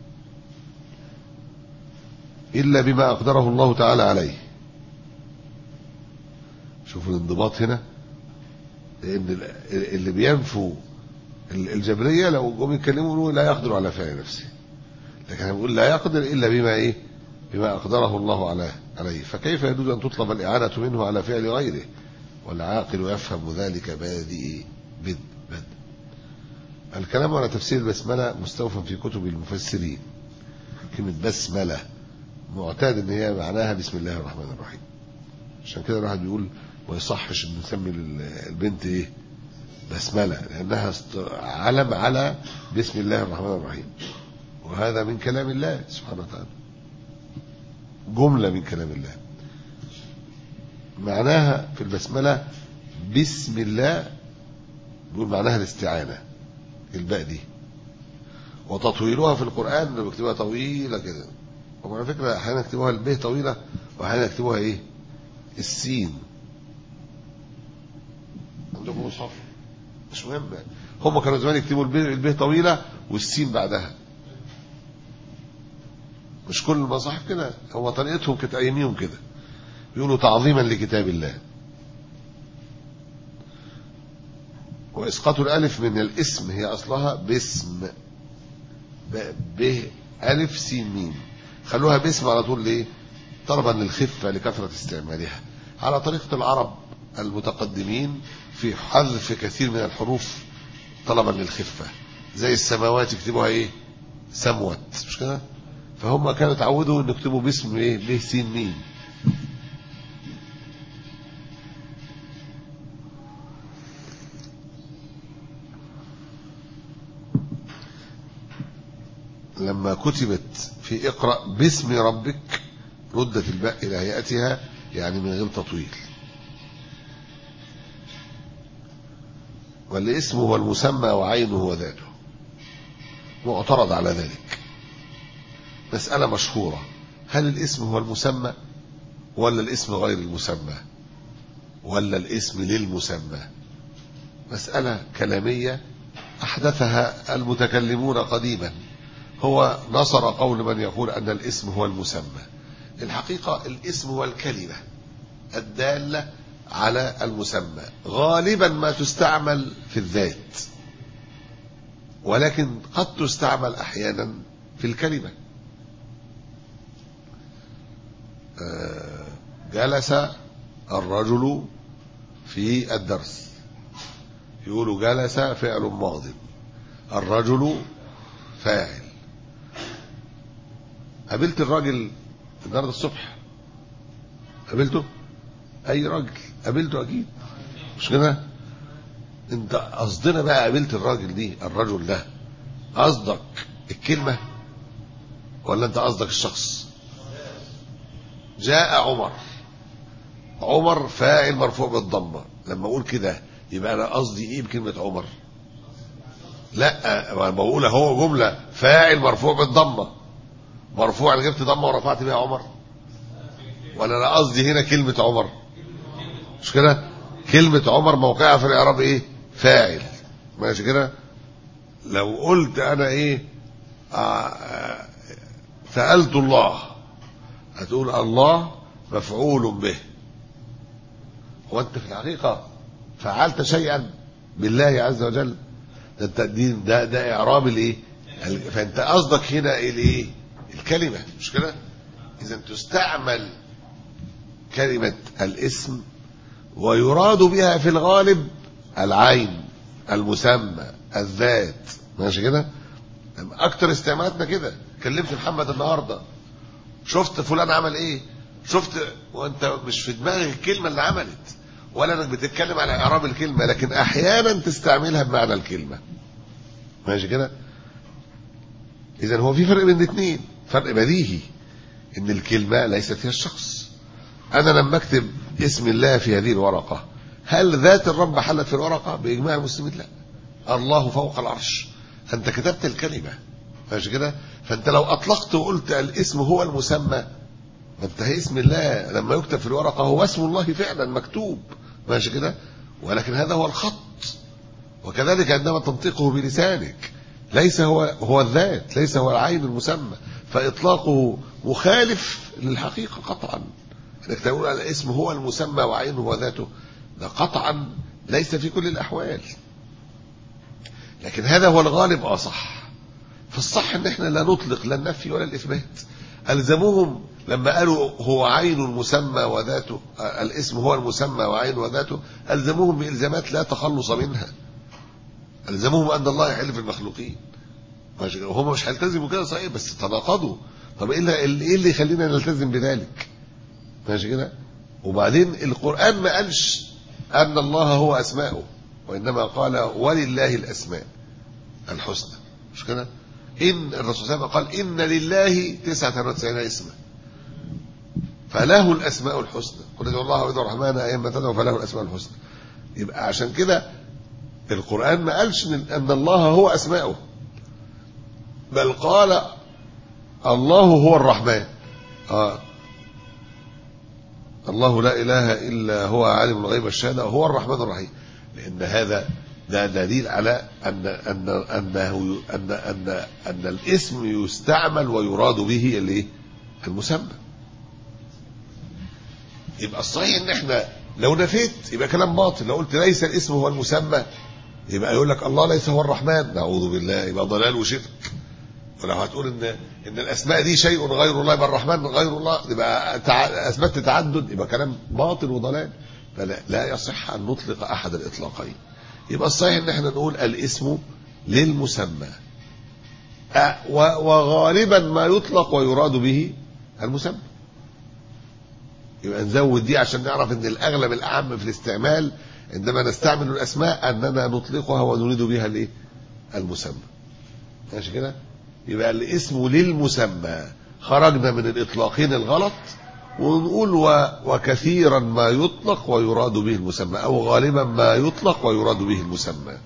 A: الا بما اقدره الله تعالى عليه شوفوا الانضباط هنا لان ال- اللي بينفوا ال- الجبريه لو جم يتكلموا يقولوا لا يقدر على فعل نفسه لكن هنقول لا يقدر الا بما ايه بما اقدره الله عليه عليه فكيف يجوز ان تطلب الاعانه منه على فعل غيره والعاقل يفهم ذلك بادئ بد بد الكلام على تفسير البسمله مستوفى في كتب المفسرين كلمه بسمله معتاد ان هي معناها بسم الله الرحمن الرحيم عشان كده الواحد بيقول ما يصحش ان نسمي ال- البنت ايه بسمله لانها است- علم على بسم الله الرحمن الرحيم وهذا من كلام الله سبحانه وتعالى جمله من كلام الله معناها في البسمله بسم الله بيقول معناها الاستعانه الباء دي وتطويلها في القران اللي بيكتبوها طويله كده هم على فكره احيانا يكتبوها الب طويله واحيانا يكتبوها ايه السين عندكم مصحف مش مهم هم كانوا زمان يكتبوا الب الب طويله والسين بعدها مش كل المصاحف كده هو طريقتهم كانت اياميهم كده يقولوا تعظيما لكتاب الله واسقاط الالف من الاسم هي اصلها باسم ب ب الف سين ميم خلوها باسم على طول ليه طلبا للخفه لكثره استعمالها على طريقه العرب المتقدمين في حذف كثير من الحروف طلبا للخفه زي السماوات يكتبوها ايه سموت مش كده فهم كانوا اتعودوا ان يكتبوا باسم ايه ب س ميم لما كتبت في اقرأ باسم ربك ردت الباء إلى هيئتها يعني من غير تطويل والاسم هو المسمى وعينه هو ذاته معترض على ذلك مسألة مشهورة هل الاسم هو المسمى ولا الاسم غير المسمى ولا الاسم للمسمى مسألة كلامية أحدثها المتكلمون قديما هو نصر قول من يقول أن الاسم هو المسمى الحقيقة الاسم هو الكلمة الدالة على المسمى غالبا ما تستعمل في الذات ولكن قد تستعمل أحيانا في الكلمة جلس الرجل في الدرس يقول جلس فعل ماض الرجل فاعل قابلت الراجل النهارده الصبح قابلته اي راجل قابلته اكيد مش كده انت قصدنا بقى قابلت الراجل دي الرجل ده قصدك الكلمه ولا انت قصدك الشخص جاء عمر عمر فاعل مرفوع بالضمه لما اقول كده يبقى انا قصدي ايه بكلمه عمر لا ما بقول هو جمله فاعل مرفوع بالضمه مرفوع انا جبت ضمه ورفعت بيها عمر ولا انا قصدي هنا كلمه عمر مش كده كلمه عمر موقعها في الاعراب ايه فاعل ماشي كده لو قلت انا ايه آه سالت الله هتقول الله مفعول به هو انت في الحقيقه فعلت شيئا بالله عز وجل ده التقديم ده ده اعراب الايه فانت قصدك هنا الايه الكلمه مش كده اذا تستعمل كلمه الاسم ويراد بها في الغالب العين المسمى الذات ماشي كده اكتر استعمالاتنا كده كلمت محمد النهارده شفت فلان عمل ايه شفت وانت مش في دماغك الكلمه اللي عملت ولا انك بتتكلم على اعراب الكلمه لكن احيانا تستعملها بمعنى الكلمه ماشي كده اذا هو في فرق بين الاثنين فرق بديهي ان الكلمه ليست هي الشخص انا لما اكتب اسم الله في هذه الورقه هل ذات الرب حلت في الورقه باجماع المسلمين لا الله فوق العرش انت كتبت الكلمه ماشي كده فانت لو اطلقت وقلت الاسم هو المسمى ما انت اسم الله لما يكتب في الورقه هو اسم الله فعلا مكتوب ماشي كده ولكن هذا هو الخط وكذلك عندما تنطقه بلسانك ليس هو هو الذات ليس هو العين المسمى فاطلاقه مخالف للحقيقه قطعا انك تقول على الاسم هو المسمى وعينه هو ذاته ده قطعا ليس في كل الاحوال لكن هذا هو الغالب اه صح فالصح ان احنا لا نطلق لا النفي ولا الاثبات الزموهم لما قالوا هو عين المسمى وذاته الاسم هو المسمى وعين وذاته الزموهم بالزامات لا تخلص منها الزموهم ان الله يحل في المخلوقين ماشي وهم مش هيلتزموا كده صحيح بس تناقضوا طب ايه اللي ايه اللي يخلينا نلتزم بذلك ماشي كده وبعدين القران ما قالش ان الله هو اسماؤه وانما قال ولله الاسماء الحسنى مش كده ان الرسول صلى الله عليه وسلم قال ان لله 99 اسما فله الاسماء الحسنى قل ادعوا الله وادعوا الرحمن ايما تدعوا فله الاسماء الحسنى يبقى عشان كده القران ما قالش ان الله هو اسماؤه بل قال الله هو الرحمن آه. الله لا اله الا هو عالم الغيب والشهاده هو الرحمن الرحيم لان هذا ده دليل على ان ان انه ان ان ان الاسم يستعمل ويراد به الايه؟ المسمى. يبقى الصحيح ان احنا لو نفيت يبقى كلام باطل، لو قلت ليس الاسم هو المسمى يبقى يقول لك الله ليس هو الرحمن، نعوذ بالله يبقى ضلال وشرك. ولو هتقول ان ان الاسماء دي شيء غير الله يبقى الرحمن غير الله يبقى اثبتت تعدد يبقى كلام باطل وضلال فلا لا يصح ان نطلق احد الاطلاقين. يبقى الصحيح ان احنا نقول الاسم للمسمى وغالبا ما يطلق ويراد به المسمى يبقى نزود دي عشان نعرف ان الاغلب الاعم في الاستعمال عندما نستعمل الاسماء اننا نطلقها ونريد بها الايه المسمى ماشي كده يبقى الاسم للمسمى خرجنا من الاطلاقين الغلط ونقول و... وكثيرا ما يطلق ويراد به المسمى او غالبا ما يطلق ويراد به المسمى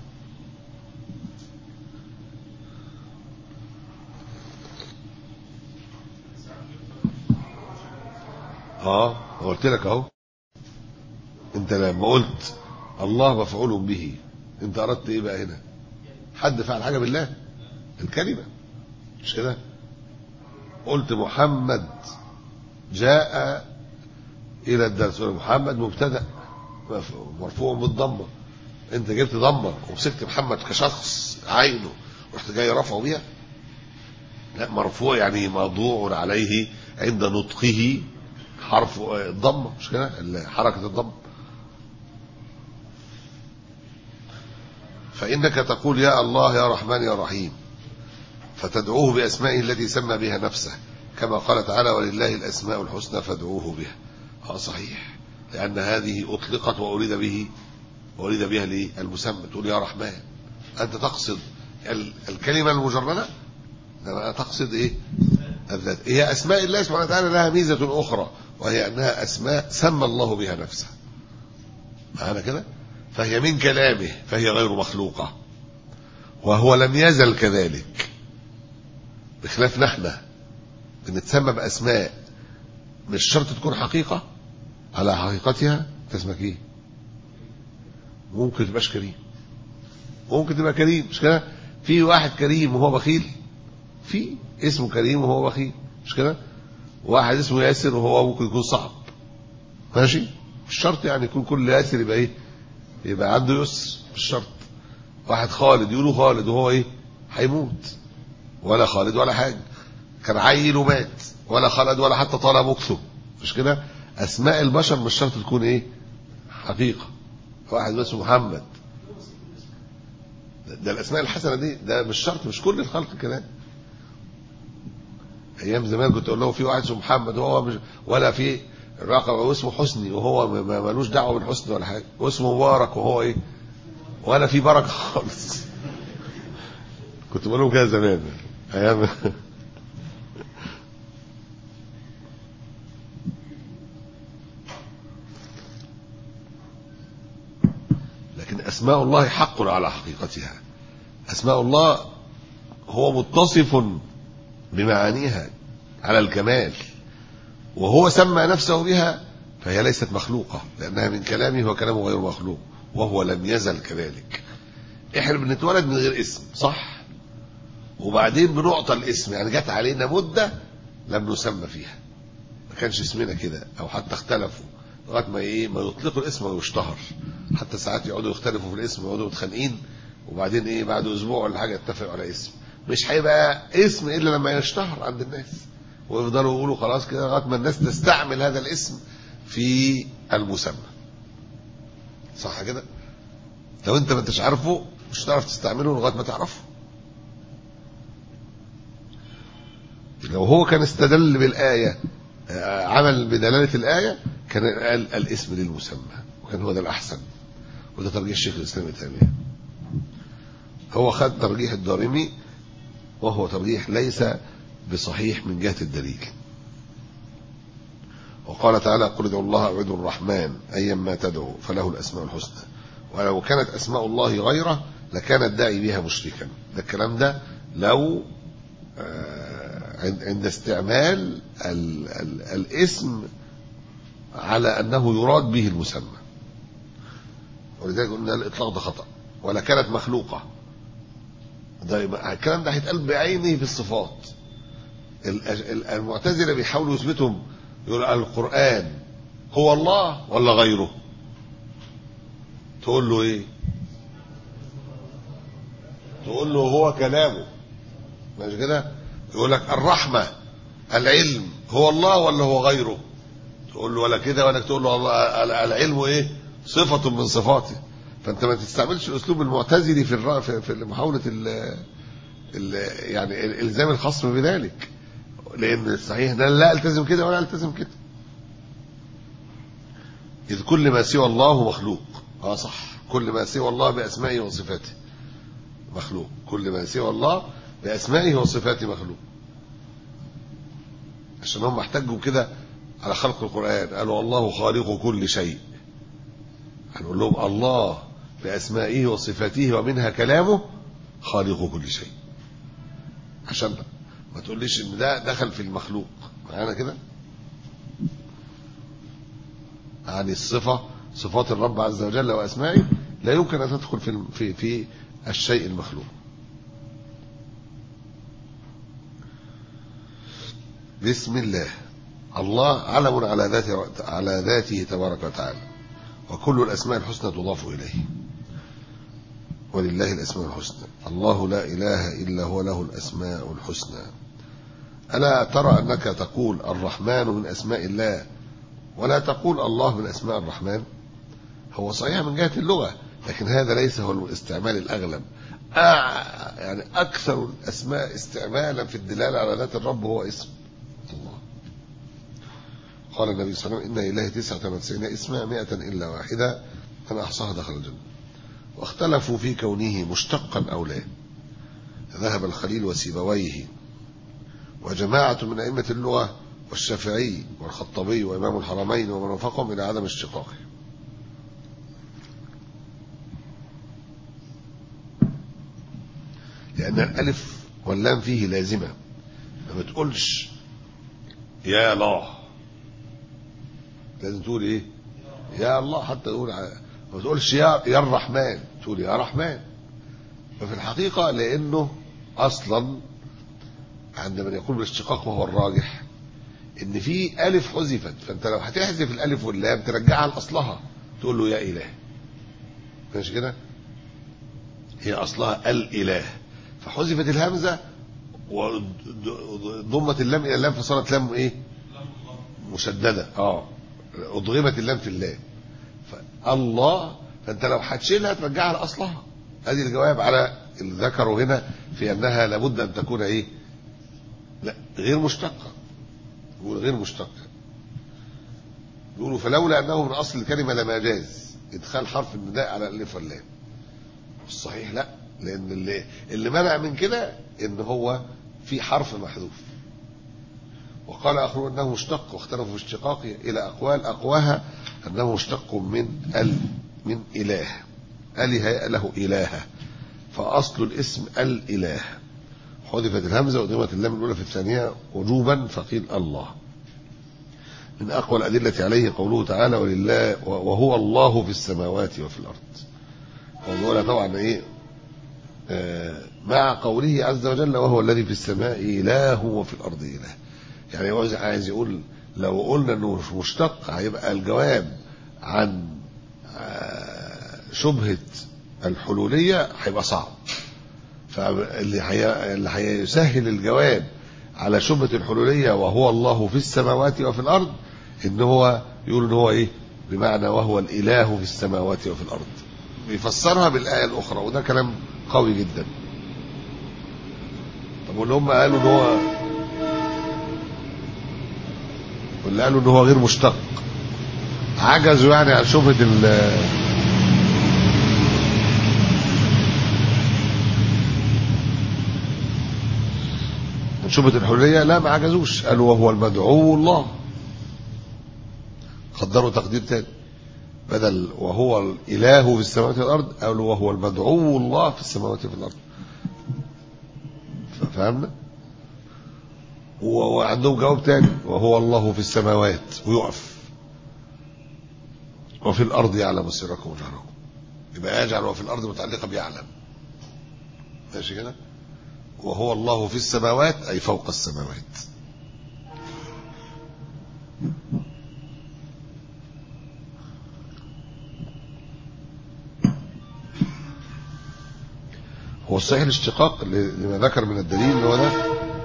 A: اه قلت لك اهو انت لما قلت الله مفعول به انت اردت ايه بقى هنا حد فعل حاجه بالله الكلمه مش كده قلت محمد جاء الى الدرس محمد مبتدا مرفوع بالضمه انت جبت ضمه ومسكت محمد كشخص عينه رحت جاي رفعه بيها لا مرفوع يعني موضوع عليه عند نطقه حرف الضمه مش كده حركه الضم فانك تقول يا الله يا رحمن يا رحيم فتدعوه باسمائه التي سمى بها نفسه كما قال تعالى ولله الاسماء الحسنى فادعوه بها اه صحيح لان هذه اطلقت واريد به واريد بها الايه المسمى تقول يا رحمن انت تقصد الكلمه المجرده انما تقصد ايه الذات هي اسماء الله سبحانه وتعالى لها ميزه اخرى وهي انها اسماء سمى الله بها نفسه معنا كده فهي من كلامه فهي غير مخلوقه وهو لم يزل كذلك بخلاف نحن بنتسمى باسماء مش شرط تكون حقيقه على حقيقتها انت اسمك ايه ممكن تبقاش كريم ممكن تبقى كريم مش كده في واحد كريم وهو بخيل في اسمه كريم وهو بخيل مش كده واحد اسمه ياسر وهو ممكن يكون صعب ماشي مش شرط يعني يكون كل ياسر يبقى ايه يبقى عنده يسر مش شرط واحد خالد يقولوا خالد وهو ايه هيموت ولا خالد ولا حاجه كان عيل ومات ولا خالد ولا حتى طال مكثه مش كده اسماء البشر مش شرط تكون ايه حقيقه واحد اسمه محمد ده الاسماء الحسنه دي ده مش شرط مش كل الخلق كده ايام زمان كنت اقول له في واحد اسمه محمد وهو مش ولا في رقم واسمه حسني وهو ما- ما- ملوش دعوه بالحسن ولا حاجه واسمه مبارك وهو ايه ولا في بركه خالص كنت بقول لهم كده زمان ايام لكن اسماء الله حق على حقيقتها اسماء الله هو متصف بمعانيها على الكمال وهو سمى نفسه بها فهي ليست مخلوقة لأنها من كلامه وكلامه غير مخلوق وهو لم يزل كذلك احنا بنتولد من غير اسم صح وبعدين بنعطى الاسم يعني جت علينا مدة لم نسمى فيها ما كانش اسمنا كده او حتى اختلفوا لغايه ما ايه ما يطلقوا الاسم ويشتهر حتى ساعات يقعدوا يختلفوا في الاسم ويقعدوا متخانقين وبعدين ايه بعد اسبوع ولا حاجه يتفقوا على اسم مش هيبقى اسم الا لما يشتهر عند الناس ويفضلوا يقولوا خلاص كده لغايه ما الناس تستعمل هذا الاسم في المسمى صح كده لو انت ما انتش عارفه مش هتعرف تستعمله لغايه ما تعرفه لو هو كان استدل بالآية آه، عمل بدلالة الآية كان قال الاسم للمسمى وكان هو ده الأحسن وده ترجيح الشيخ الإسلام ابن تيمية هو خد ترجيح الدارمي وهو ترجيح ليس بصحيح من جهة الدليل وقال تعالى قل ادعوا الله او ادعوا الرحمن ايا ما تدعوا فله الاسماء الحسنى ولو كانت اسماء الله غيره لكان الداعي بها مشركا ده الكلام ده لو آه، عند عند استعمال ال ال الاسم على انه يراد به المسمى ولذلك قلنا الاطلاق ده خطا ولا كانت مخلوقه ده يبقى الكلام ده هيتقال بعينه في الصفات ال- ال- المعتزله بيحاولوا يثبتوا يقول القران هو الله ولا غيره تقول له ايه تقول له هو كلامه مش كده يقول لك الرحمه العلم هو الله ولا هو غيره تقول له ولا كده ولا تقول له الله العلم ايه صفه من صفاته فانت ما تستعملش الاسلوب المعتزلي في الر- في في محاوله ال ال يعني الالزام الخصم بذلك لان صحيح ان أنا لا التزم كده ولا التزم كده اذ كل ما سوى الله مخلوق اه صح كل ما سوى الله باسمائه وصفاته مخلوق كل ما سوى الله باسمائه وصفاته مخلوق عشان هم احتجوا كده على خلق القرآن قالوا الله خالق كل شيء هنقول لهم الله بأسمائه وصفاته ومنها كلامه خالق كل شيء عشان ما تقوليش ان ده دخل في المخلوق معانا كده يعني الصفة صفات الرب عز وجل وأسمائه لا يمكن أن تدخل في الم- في في الشيء المخلوق بسم الله الله علم على ذاته على ذاته تبارك وتعالى وكل الأسماء الحسنى تضاف إليه ولله الأسماء الحسنى الله لا إله إلا هو له الأسماء الحسنى ألا ترى أنك تقول الرحمن من أسماء الله ولا تقول الله من أسماء الرحمن هو صحيح من جهة اللغة لكن هذا ليس هو الاستعمال الأغلب آه يعني أكثر الأسماء استعمالا في الدلالة على ذات الرب هو اسم الله قال النبي صلى الله عليه وسلم إن لله تسعة وتسعين اسما مئة إلا واحدة من أحصاها دخل الجنة واختلفوا في كونه مشتقا أو لا ذهب الخليل وسيبويه وجماعة من أئمة اللغة والشافعي والخطبي وإمام الحرمين ومن وافقهم إلى عدم اشتقاقه لأن الألف واللام فيه لازمة ما بتقولش يا الله لازم تقول ايه يا الله حتى تقول ع- ما بتقولش يا يا الرحمن تقول يا رحمن ففي الحقيقة لأنه أصلا عند من يقول بالاشتقاق وهو الراجح إن في ألف حذفت فأنت لو هتحذف الألف واللام ترجعها لأصلها تقول له يا إله ماشي كده هي أصلها الإله فحذفت الهمزة وضمت اللام إلى اللام فصارت لام إيه مشددة اه أضغمت اللام في اللام فالله فأنت لو هتشيلها ترجعها لأصلها هذه الجواب على اللي ذكروا هنا في انها لابد ان تكون ايه لا غير مشتقه يقول غير مشتقه يقولوا فلولا انه من اصل الكلمه لما جاز ادخال حرف النداء على الالف واللام الصحيح لا لان اللي اللي منع من كده ان هو في حرف محذوف وقال اخرون انه مشتق واختلفوا في اشتقاقه الى اقوال اقواها انه مشتق من ال من اله اله له الهه فاصل الاسم الاله حذفت الهمزه وضمت اللام الاولى في الثانيه وجوبا فقيل الله من اقوى الادله عليه قوله تعالى ولله وهو الله في السماوات وفي الارض وهو طبعا ايه آه مع قوله عز وجل وهو الذي في السماء اله وفي الارض اله يعني هو عايز يقول لو قلنا انه مش مشتق هيبقى الجواب عن آه شبهه الحلوليه هيبقى صعب فاللي حي... اللي هيسهل الجواب على شبهه الحلوليه وهو الله في السماوات وفي الارض ان هو يقول ان هو ايه بمعنى وهو الاله في السماوات وفي الارض بيفسرها بالايه الاخرى وده كلام قوي جدا طب واللي هم قالوا ان هو واللي قالوا ان هو غير مشتق عجزوا يعني عن شبهه ال من شبهه الحريه لا ما عجزوش قالوا وهو المدعو الله قدروا تقدير تاني بدل وهو الاله في السماوات والارض قالوا وهو المدعو الله في السماوات وفي الارض فهمنا وعندهم جواب تاني وهو الله في السماوات ويقف وفي الارض يعلم سركم وجهركم يبقى يجعل وفي الارض متعلقه بيعلم ماشي كده وهو الله في السماوات اي فوق السماوات هو الصحيح الاشتقاق لما ذكر من الدليل هو ده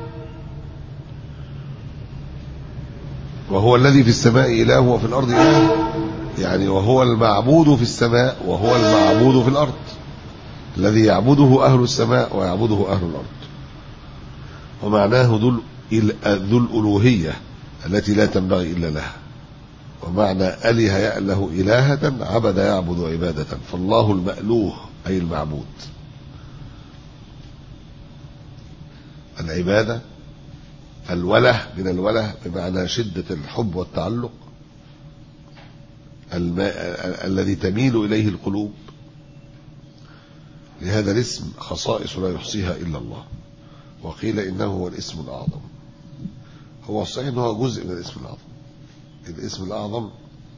A: وهو الذي في السماء إله وفي الأرض إله يعني وهو المعبود في السماء وهو المعبود في الأرض الذي يعبده أهل السماء ويعبده أهل الأرض ومعناه ذو ذو الألوهية التي لا تنبغي إلا لها ومعنى أله يأله إلهة عبد يعبد عبادة فالله المألوه أي المعبود العبادة الوله من الوله بمعنى شدة الحب والتعلق الذي تميل إليه القلوب لهذا الاسم خصائص لا يحصيها إلا الله وقيل إنه هو الاسم الأعظم هو الصحيح أنه هو جزء من الاسم الأعظم الاسم الأعظم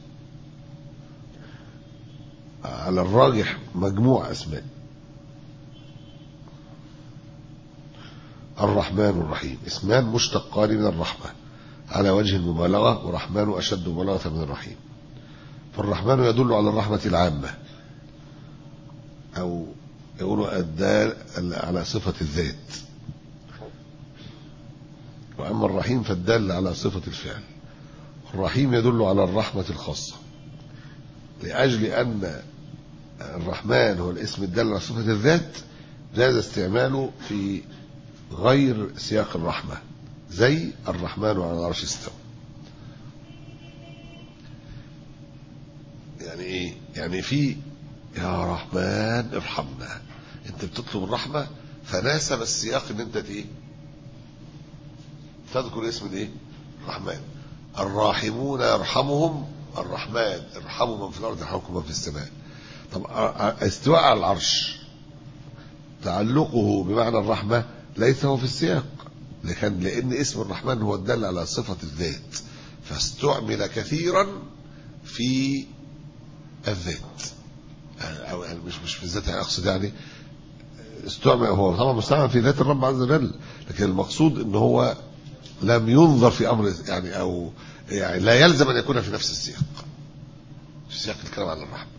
A: على الراجح مجموع أسماء الرحمن الرحيم اسمان مشتقان من الرحمة على وجه المبالغة ورحمن أشد مبالغة من الرحيم فالرحمن يدل على الرحمة العامة أو يقولوا الدال على صفة الذات وأما الرحيم فالدال على صفة الفعل الرحيم يدل على الرحمة الخاصة لأجل أن الرحمن هو الاسم الدال على صفة الذات جاز استعماله في غير سياق الرحمة زي الرحمن على العرش استوى يعني ايه يعني في يا رحمن ارحمنا انت بتطلب الرحمة فناسب السياق ان انت ايه تذكر اسم الايه الرحمن الراحمون يرحمهم الرحمن ارحموا من في الارض يرحمكم من في السماء طب استواء على العرش تعلقه بمعنى الرحمه ليس هو في السياق لكن لان اسم الرحمن هو الدل على صفه الذات فاستعمل كثيرا في الذات او يعني مش مش في الذات يعني اقصد يعني استعمل هو طبعا مستعمل في ذات الرب عز وجل لكن المقصود ان هو لم ينظر في امر يعني او يعني لا يلزم ان يكون في نفس السياق في سياق الكلام عن الرحمه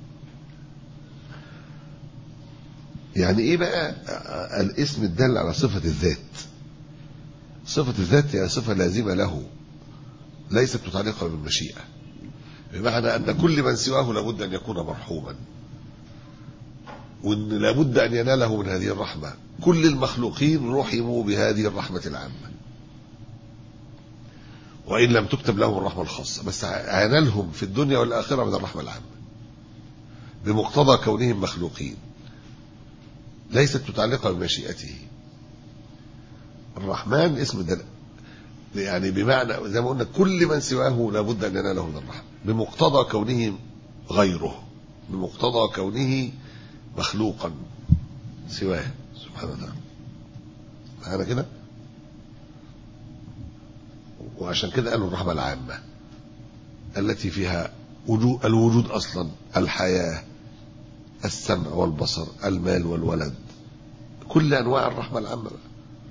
A: يعني ايه بقى الاسم الدال على صفة الذات صفة الذات هي صفة لازمة له ليست متعلقة بالمشيئة بمعنى أن كل من سواه لابد أن يكون مرحوما وان لابد ان يناله من هذه الرحمه كل المخلوقين رحموا بهذه الرحمه العامه وان لم تكتب لهم الرحمه الخاصه بس هينالهم في الدنيا والاخره من الرحمه العامه بمقتضى كونهم مخلوقين ليست متعلقه بمشيئته الرحمن اسم دل يعني بمعنى زي ما قلنا كل من سواه لابد ان يناله من الرحمه بمقتضى كونه غيره بمقتضى كونه مخلوقا سواه سبحانه وتعالى معانا كده وعشان كده قالوا الرحمة العامة التي فيها وجود الوجود أصلا الحياة السمع والبصر المال والولد كل أنواع الرحمة العامة بقى.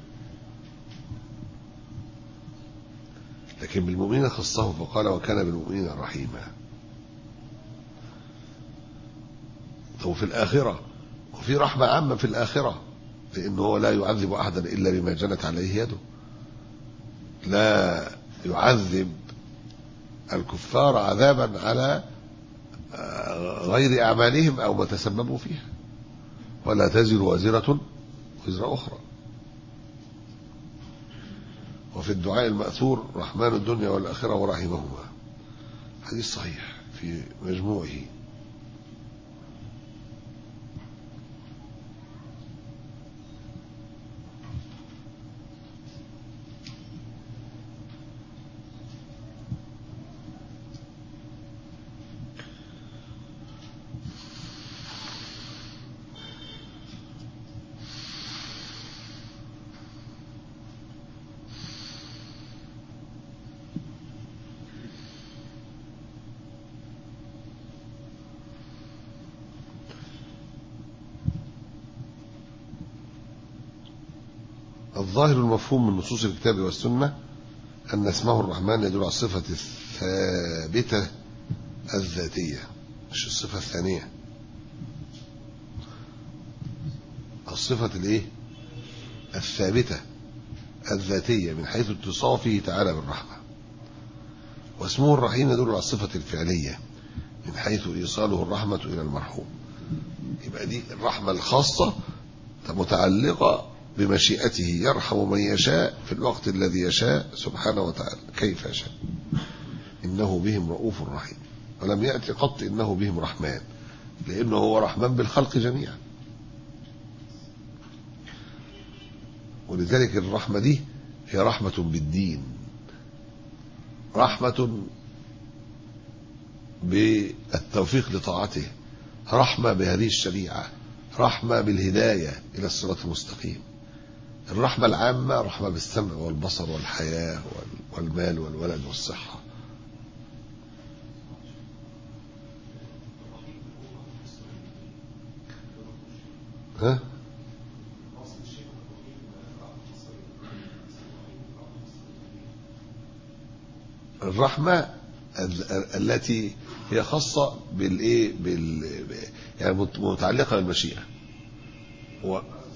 A: لكن بالمؤمنين خصه فقال وكان بالمؤمنين رحيما طب في الآخرة وفي رحمة عامة في الآخرة لأنه هو لا يعذب أحدا إلا بما جنت عليه يده لا يعذب الكفار عذابا على غير أعمالهم أو ما تسببوا فيها ولا تزر وازرة وزر أخرى وفي الدعاء المأثور رحمن الدنيا والآخرة ورحمهما حديث صحيح في مجموعه الظاهر المفهوم من نصوص الكتاب والسنة أن اسمه الرحمن يدل على الصفة الثابتة الذاتية مش الصفة الثانية الصفة الايه الثابتة الذاتية من حيث اتصافه تعالى بالرحمة واسمه الرحيم يدل على الصفة الفعلية من حيث إيصاله الرحمة إلى المرحوم يبقى دي الرحمة الخاصة متعلقة بمشيئته يرحم من يشاء في الوقت الذي يشاء سبحانه وتعالى كيف يشاء إنه بهم رؤوف رحيم ولم يأتي قط إنه بهم رحمن لأنه هو رحمن بالخلق جميعا ولذلك الرحمة دي هي رحمة بالدين رحمة بالتوفيق لطاعته رحمة بهذه الشريعة رحمة بالهداية إلى الصراط المستقيم الرحمة العامة رحمة بالسمع والبصر والحياة والمال والولد والصحة ها؟ الرحمة التي هي خاصة بالايه بال يعني متعلقة بالمشيئة و...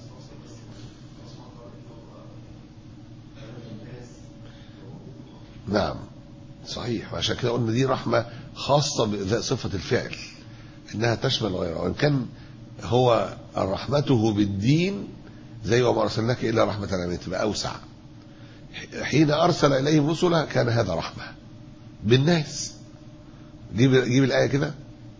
A: نعم صحيح وعشان كده قلنا دي رحمة خاصة بصفة الفعل انها تشمل غيرها وان كان هو رحمته بالدين زي وما ارسلناك الا رحمة للعالمين تبقى اوسع حين ارسل اليهم رسله كان هذا رحمة بالناس جيب جيب الايه كده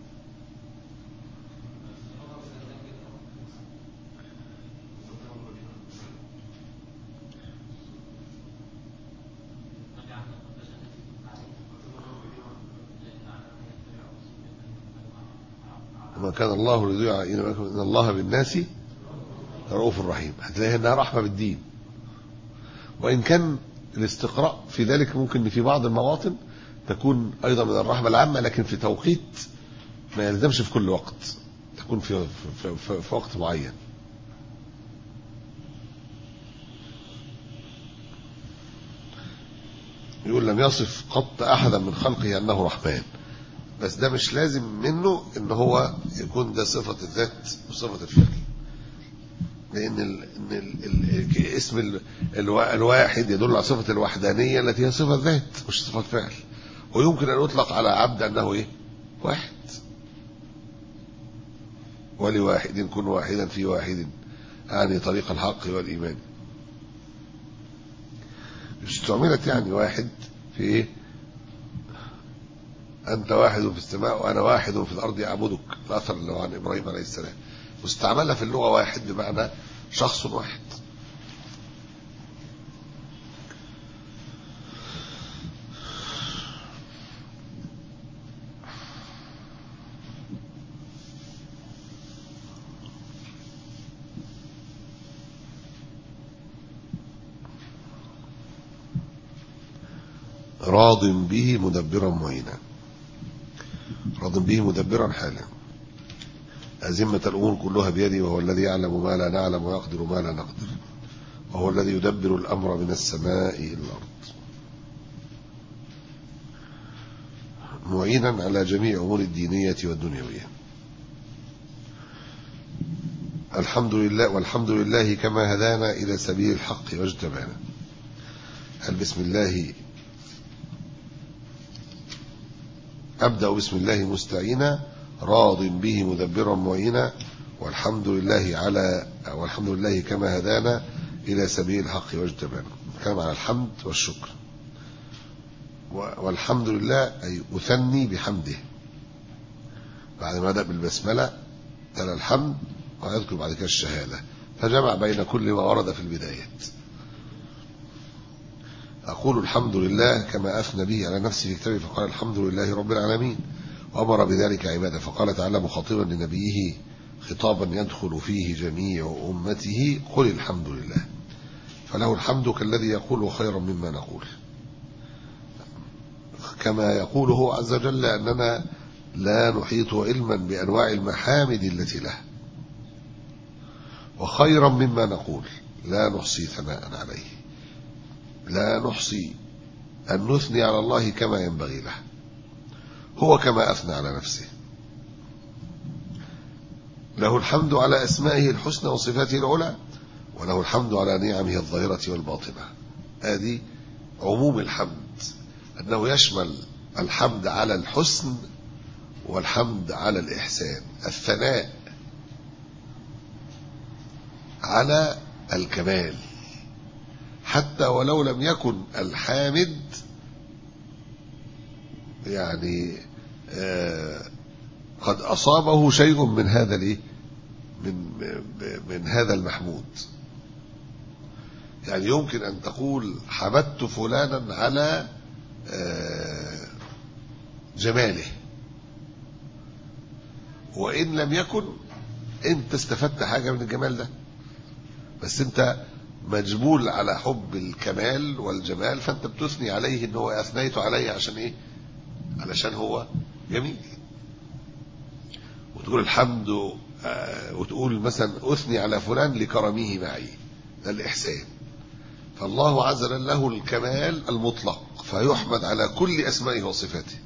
A: وما كان الله ليضيع ايمانكم ان الله بالناس رؤوف رحيم هتلاقي انها رحمه بالدين وان كان الاستقراء في ذلك ممكن في بعض المواطن تكون ايضا من الرحمه العامه لكن في توقيت ما يلزمش في كل وقت تكون في في, في, في وقت معين يقول لم يصف قط احدا من خلقه انه رحمن بس ده مش لازم منه ان هو يكون ده صفه الذات وصفه الفعل لان ال ان ال ال اسم ال الواحد يدل على صفه الوحدانيه التي هي صفه ذات مش صفه فعل ويمكن ان يطلق على عبد انه ايه واحد ولواحد كن واحدا في واحد يعني طريق الحق والإيمان استعملت يعني واحد في إيه أنت واحد في السماء وأنا واحد في الأرض أعبدك الأثر اللي هو عن إبراهيم عليه السلام واستعملها في اللغة واحد بمعنى شخص واحد راض به مدبرا معينا راض به مدبرا حالا أزمة الأمور كلها بيدي وهو الذي يعلم ما لا نعلم ويقدر ما لا نقدر وهو الذي يدبر الأمر من السماء إلى الأرض معينا على جميع أمور الدينية والدنيوية الحمد لله والحمد لله كما هدانا إلى سبيل الحق واجتبانا هل بسم الله أبدأ بسم الله مستعينا راض به مدبرا معينا والحمد لله على والحمد لله كما هدانا إلى سبيل الحق واجتبانا نتكلم على الحمد والشكر والحمد لله أي أثني بحمده بعد ما بدأ بالبسملة تلا الحمد ويذكر بعد كده الشهادة فجمع بين كل ما ورد في البدايات أقول الحمد لله كما أثنى به على نفسه في كتابه فقال الحمد لله رب العالمين وأمر بذلك عباده فقال تعالى مخاطبا لنبيه خطابا يدخل فيه جميع أمته قل الحمد لله فله الحمد كالذي يقول خيرا مما نقول كما يقول هو عز وجل أننا لا نحيط علما بأنواع المحامد التي له وخيرا مما نقول لا نحصي ثناء عليه لا نحصي أن نثني على الله كما ينبغي له هو كما أثنى على نفسه له الحمد على أسمائه الحسنى وصفاته العلى وله الحمد على نعمه الظاهرة والباطنة هذه عموم الحمد أنه يشمل الحمد على الحسن والحمد على الإحسان الثناء على الكمال حتى ولو لم يكن الحامد يعني آه قد أصابه شيء من هذا الايه من من هذا المحمود يعني يمكن أن تقول حمدت فلانا على آه جماله وإن لم يكن أنت استفدت حاجة من الجمال ده بس أنت مجبول على حب الكمال والجمال فأنت بتثني عليه إن هو أثنيت عليه عشان إيه علشان هو جميل وتقول الحمد وتقول مثلا أثني على فلان لكرمه معي ده الإحسان فالله عز وجل له الكمال المطلق فيحمد على كل أسمائه وصفاته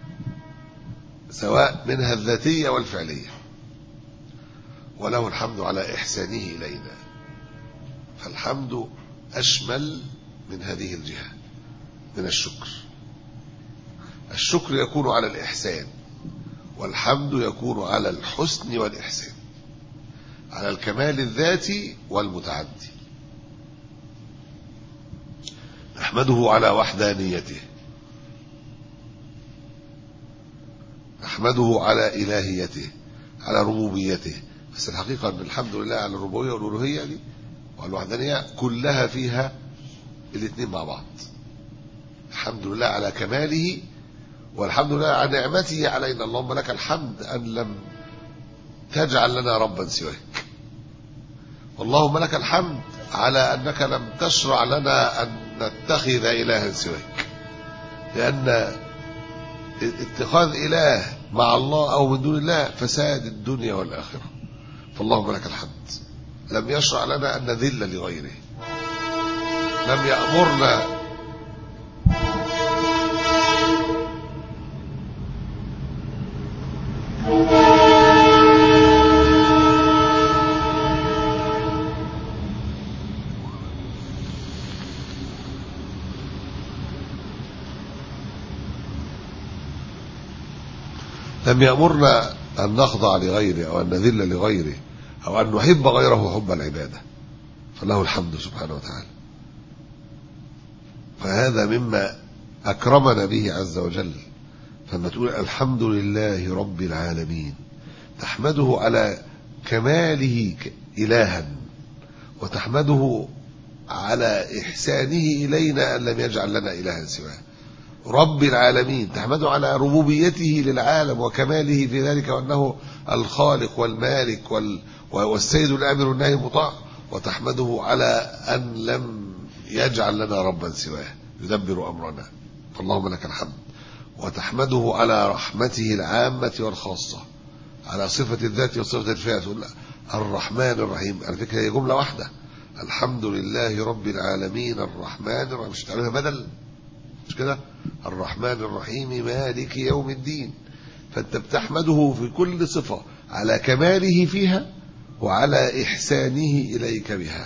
A: سواء منها الذاتية والفعلية وله الحمد على إحسانه إلينا فالحمد أشمل من هذه الجهة من الشكر الشكر يكون على الإحسان والحمد يكون على الحسن والإحسان على الكمال الذاتي والمتعدي نحمده على وحدانيته نحمده على إلهيته على ربوبيته بس الحقيقة أن الحمد لله على الربوبية والألوهية دي والوحدانية كلها فيها الاثنين مع بعض الحمد لله على كماله والحمد لله على نعمته علينا اللهم لك الحمد أن لم تجعل لنا ربا سواك اللهم لك الحمد على أنك لم تشرع لنا أن نتخذ إلها سواك لأن اتخاذ إله مع الله أو من دون الله فساد الدنيا والآخرة فاللهم لك الحمد لم يشرع لنا أن نذل لغيره لم يأمرنا لم يأمرنا أن نخضع لغيره أو أن نذل لغيره أو أن نحب غيره حب العبادة فله الحمد سبحانه وتعالى فهذا مما أكرمنا به عز وجل فلما تقول الحمد لله رب العالمين تحمده على كماله إلها وتحمده على إحسانه إلينا أن لم يجعل لنا إلها سواه رب العالمين تحمده على ربوبيته للعالم وكماله في ذلك وأنه الخالق والمالك وال والسيد الآمر الناهي المطاع وتحمده على أن لم يجعل لنا ربا سواه يدبر أمرنا فاللهم لك الحمد وتحمده على رحمته العامة والخاصة على صفة الذات وصفة الفعل تقول لا الرحمن الرحيم على فكرة هي جملة واحدة الحمد لله رب العالمين الرحمن الرحيم مش تعملها بدل مش كده الرحمن الرحيم مالك يوم الدين فانت بتحمده في كل صفة على كماله فيها وعلى إحسانه إليك بها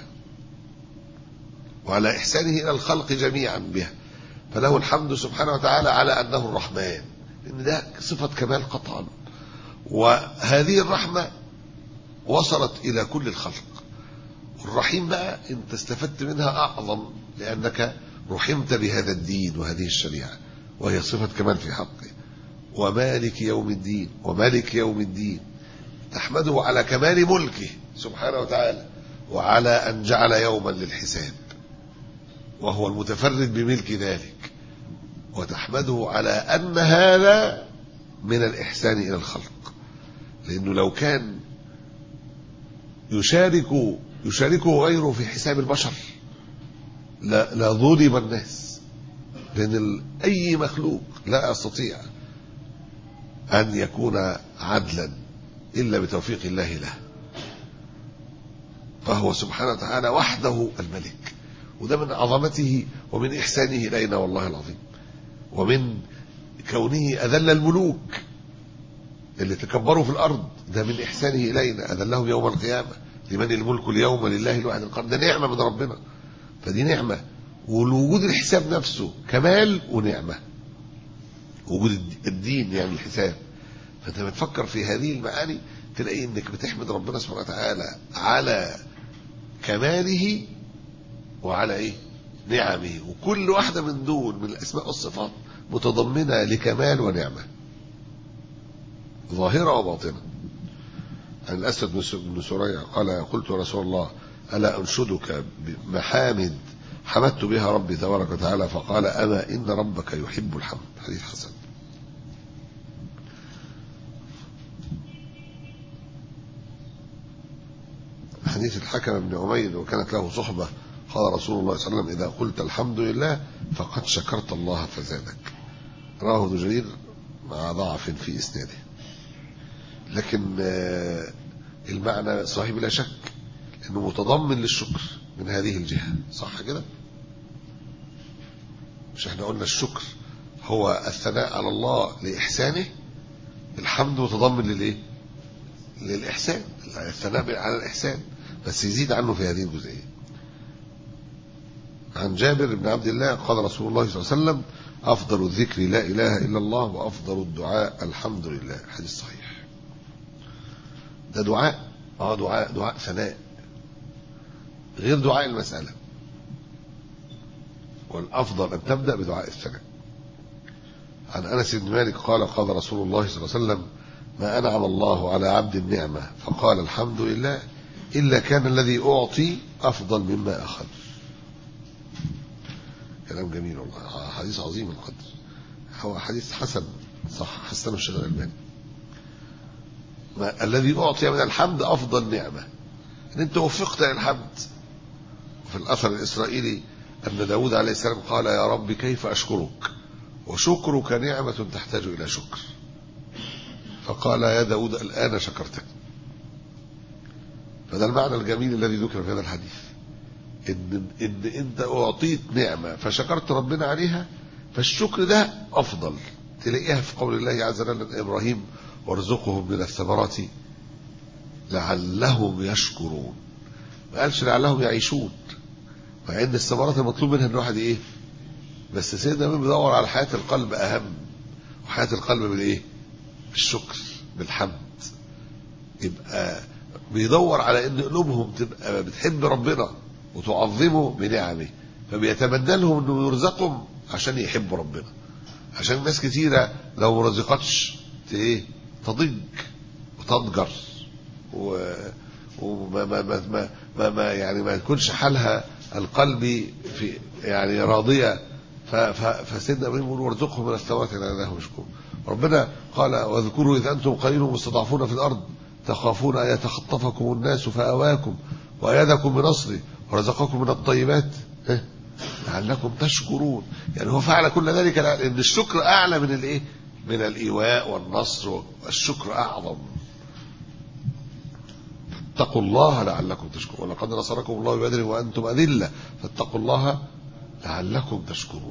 A: وعلى إحسانه إلى الخلق جميعا بها فله الحمد سبحانه وتعالى على أنه الرحمن إن ده صفة كمال قطعا وهذه الرحمة وصلت إلى كل الخلق الرحيم بقى انت استفدت منها أعظم لأنك رحمت بهذا الدين وهذه الشريعة وهي صفة كمال في حقه ومالك يوم الدين ومالك يوم الدين تحمده على كمال ملكه سبحانه وتعالى وعلى أن جعل يوما للحساب وهو المتفرد بملك ذلك وتحمده على أن هذا من الإحسان إلى الخلق لأنه لو كان يشارك يشاركه غيره في حساب البشر لا, لا ظلم الناس لأن أي مخلوق لا يستطيع أن يكون عدلا إلا بتوفيق الله له فهو سبحانه وتعالى وحده الملك وده من عظمته ومن إحسانه إلينا والله العظيم ومن كونه أذل الملوك اللي تكبروا في الأرض ده من إحسانه إلينا أذلهم يوم القيامة لمن الملك اليوم لله الواحد القهار ده نعمة من ربنا فدي نعمة والوجود الحساب نفسه كمال ونعمة وجود الدين يعني الحساب فانت بتفكر في هذه المعاني تلاقي انك بتحمد ربنا سبحانه وتعالى على كماله وعلى ايه نعمه وكل واحدة من دول من الاسماء والصفات متضمنة لكمال ونعمة ظاهرة وباطنة عن الأسد بن سريع قال قلت يا رسول الله ألا أنشدك بمحامد حمدت بها ربي تبارك وتعالى فقال أما إن ربك يحب الحمد حديث حسن حديث الحكم بن عمير وكانت له صحبة قال رسول الله صلى الله عليه وسلم إذا قلت الحمد لله فقد شكرت الله فزادك رواه ابن جرير مع ضعف في إسناده لكن المعنى صحيح بلا شك انه متضمن للشكر من هذه الجهة صح كده مش احنا قلنا الشكر هو الثناء على الله لإحسانه الحمد متضمن للايه للإحسان الثناء على الإحسان بس يزيد عنه في هذه الجزئية عن جابر بن عبد الله قال رسول الله صلى الله عليه وسلم أفضل الذكر لا إله إلا الله وأفضل الدعاء الحمد لله حديث صحيح ده دعاء اه دعاء دعاء ثناء غير دعاء المسألة والأفضل أن تبدأ بدعاء الثناء عن أنس بن مالك قال قال رسول الله صلى الله عليه وسلم ما أنعم الله على عبد النعمة فقال الحمد لله إلا كان الذي أعطي أفضل مما أخذ كلام جميل والله حديث عظيم القدر هو حديث حسن صح حسن الشيخ الألباني الذي أعطي من الحمد أفضل نعمة إن أنت وفقت للحمد في الأثر الإسرائيلي أن داود عليه السلام قال يا رب كيف أشكرك وشكرك نعمة تحتاج إلى شكر فقال يا داود الآن شكرتك فده المعنى الجميل الذي ذكر في هذا الحديث إن, إن أنت أعطيت نعمة فشكرت ربنا عليها فالشكر ده أفضل تلاقيها في قول الله عز وجل إبراهيم وارزقهم من الثمرات لعلهم يشكرون ما قالش لعلهم يعيشون مع ان الثمرات المطلوب منها ان الواحد ايه بس سيدنا مين بيدور على حياه القلب اهم وحياه القلب بالايه بالشكر بالحمد يبقى بيدور على ان قلوبهم تبقى بتحب ربنا وتعظمه بنعمه فبيتمنى لهم انه يرزقهم عشان يحبوا ربنا عشان ناس كتيرة لو ما رزقتش ايه تضج وتضجر و وما ما ما ما, ما, ما يعني ما يكونش حالها القلبي في يعني راضية فسيدنا ابراهيم يقول وارزقهم من الثمرات لعلهم يشكرون ربنا قال واذكروا اذ انتم قليل مستضعفون في الارض تخافون ان يتخطفكم الناس فاواكم وايدكم بنصره ورزقكم من الطيبات إيه؟ لعلكم تشكرون يعني هو فعل كل ذلك لان الشكر اعلى من الايه من الايواء والنصر والشكر اعظم فاتقوا الله لعلكم تشكرون ولقد نصركم الله ببدر وانتم اذله فاتقوا الله لعلكم تشكرون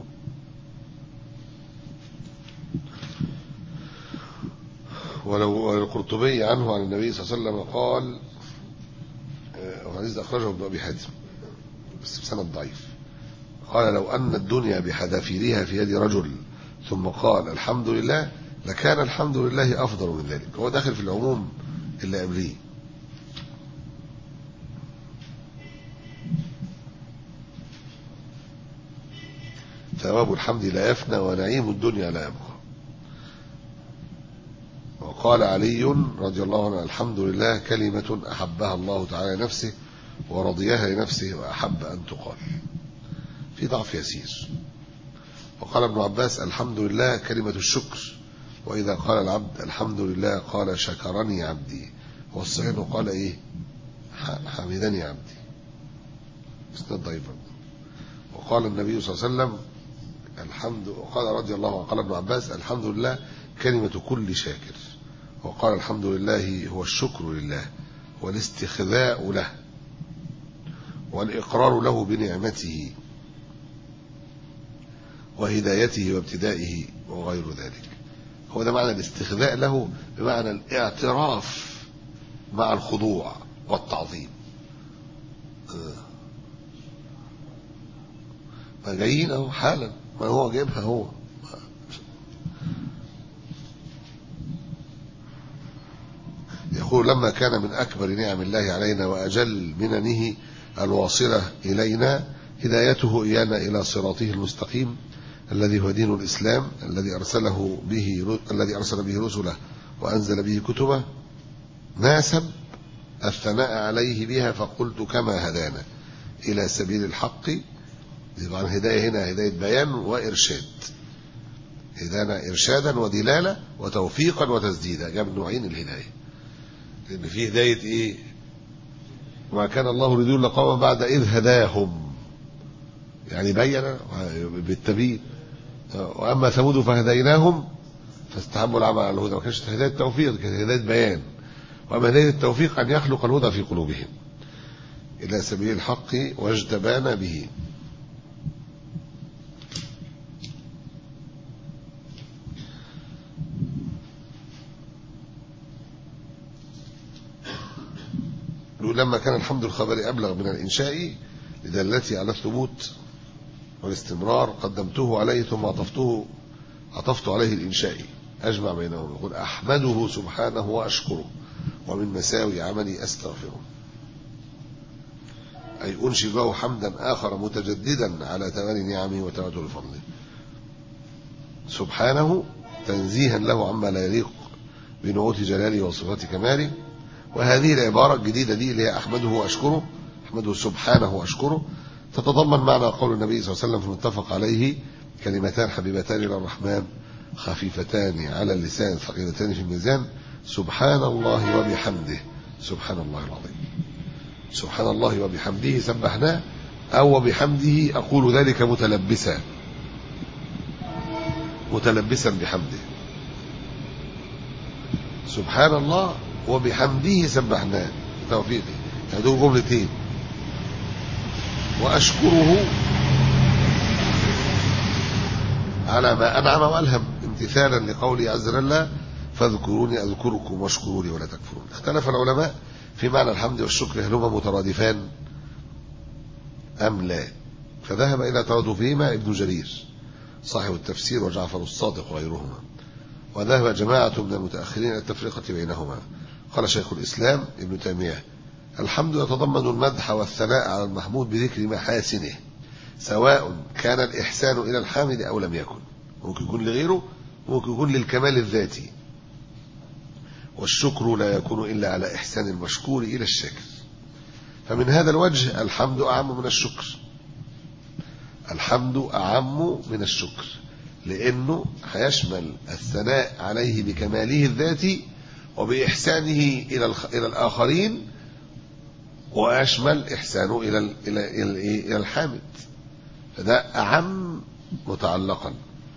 A: ولو القرطبي عنه عن النبي صلى الله عليه وسلم قال وحديث أخرجه ابن أبي حاتم بس بسند ضعيف قال لو أن الدنيا بحذافيرها في يد رجل ثم قال الحمد لله لكان الحمد لله أفضل من ذلك هو داخل في العموم اللي قبليه ثواب الحمد لا يفنى ونعيم الدنيا لا يبقى وقال علي رضي الله عنه الحمد لله كلمة أحبها الله تعالى نفسه ورضيها لنفسه وأحب أن تقال في ضعف يسير وقال ابن عباس الحمد لله كلمة الشكر وإذا قال العبد الحمد لله قال شكرني عبدي والصحيح قال إيه حمدني عبدي اسناد ضعيف وقال النبي صلى الله عليه وسلم الحمد وقال رضي الله عنه قال ابن عباس الحمد لله كلمة كل شاكر وقال الحمد لله هو الشكر لله والاستخذاء له والإقرار له بنعمته وهدايته وابتدائه وغير ذلك هو ده معنى الاستخذاء له بمعنى الاعتراف مع الخضوع والتعظيم ما جايين اهو حالا ما هو جايبها هو يقول لما كان من أكبر نعم الله علينا وأجل مننه الواصلة إلينا هدايته إيانا إلى صراطه المستقيم الذي هو دين الإسلام الذي أرسله به الذي أرسل به رسله وأنزل به كتبه ناسب الثناء عليه بها فقلت كما هدانا إلى سبيل الحق طبعا هداية هنا هداية بيان وإرشاد هدانا إرشادا ودلالة وتوفيقا وتسديدا جاب نوعين الهداية لأن في هداية إيه وما كان الله ليضل قوما بعد إذ هداهم يعني بين بالتبيين وأما ثمود فهديناهم فاستحبوا العمل على الهدى ما كانش هداية توفيق كانت هداية بيان وأما هداية التوفيق أن يخلق الهدى في قلوبهم إلى سبيل الحق واجتبانا به لما كان الحمد الخبر أبلغ من الإنشاء لدلته على الثبوت والاستمرار قدمته عليه ثم عطفته عطفت عليه الإنشاء أجمع بينهم يقول أحمده سبحانه وأشكره ومن مساوي عملي أستغفره أي أنشد له حمدا آخر متجددا على تمام نعمه وتبادل فضله سبحانه تنزيها له عما لا يليق بنعوت جلاله وصفات كماله وهذه العبارة الجديدة دي اللي هي أحمده وأشكره أحمده سبحانه وأشكره تتضمن معنى قول النبي صلى الله عليه وسلم في المتفق عليه كلمتان حبيبتان إلى الرحمن خفيفتان على اللسان ثقيلتان في الميزان سبحان الله وبحمده سبحان الله العظيم سبحان الله وبحمده سبحناه أو وبحمده أقول ذلك متلبسا متلبسا بحمده سبحان الله وبحمده سبحناه توفيقي هدول جملتين وأشكره على ما أنعم وألهم امتثالا لقوله عز وجل فاذكروني أذكركم واشكروني ولا تكفرون اختلف العلماء في معنى الحمد والشكر هل هما مترادفان أم لا فذهب إلى ترادفهما ابن جرير صاحب التفسير وجعفر الصادق وغيرهما وذهب جماعة من المتأخرين إلى التفرقة بينهما قال شيخ الإسلام ابن تيمية الحمد يتضمن المدح والثناء على المحمود بذكر محاسنه سواء كان الإحسان إلى الحامد أو لم يكن ممكن يكون لغيره ممكن يكون للكمال الذاتي والشكر لا يكون إلا على إحسان المشكور إلى الشاكر فمن هذا الوجه الحمد أعم من الشكر الحمد أعم من الشكر لأنه هيشمل الثناء عليه بكماله الذاتي وبإحسانه إلى إلى الآخرين ويشمل إحسانه إلى إلى إلى, إلى الحامد فده أعم متعلقا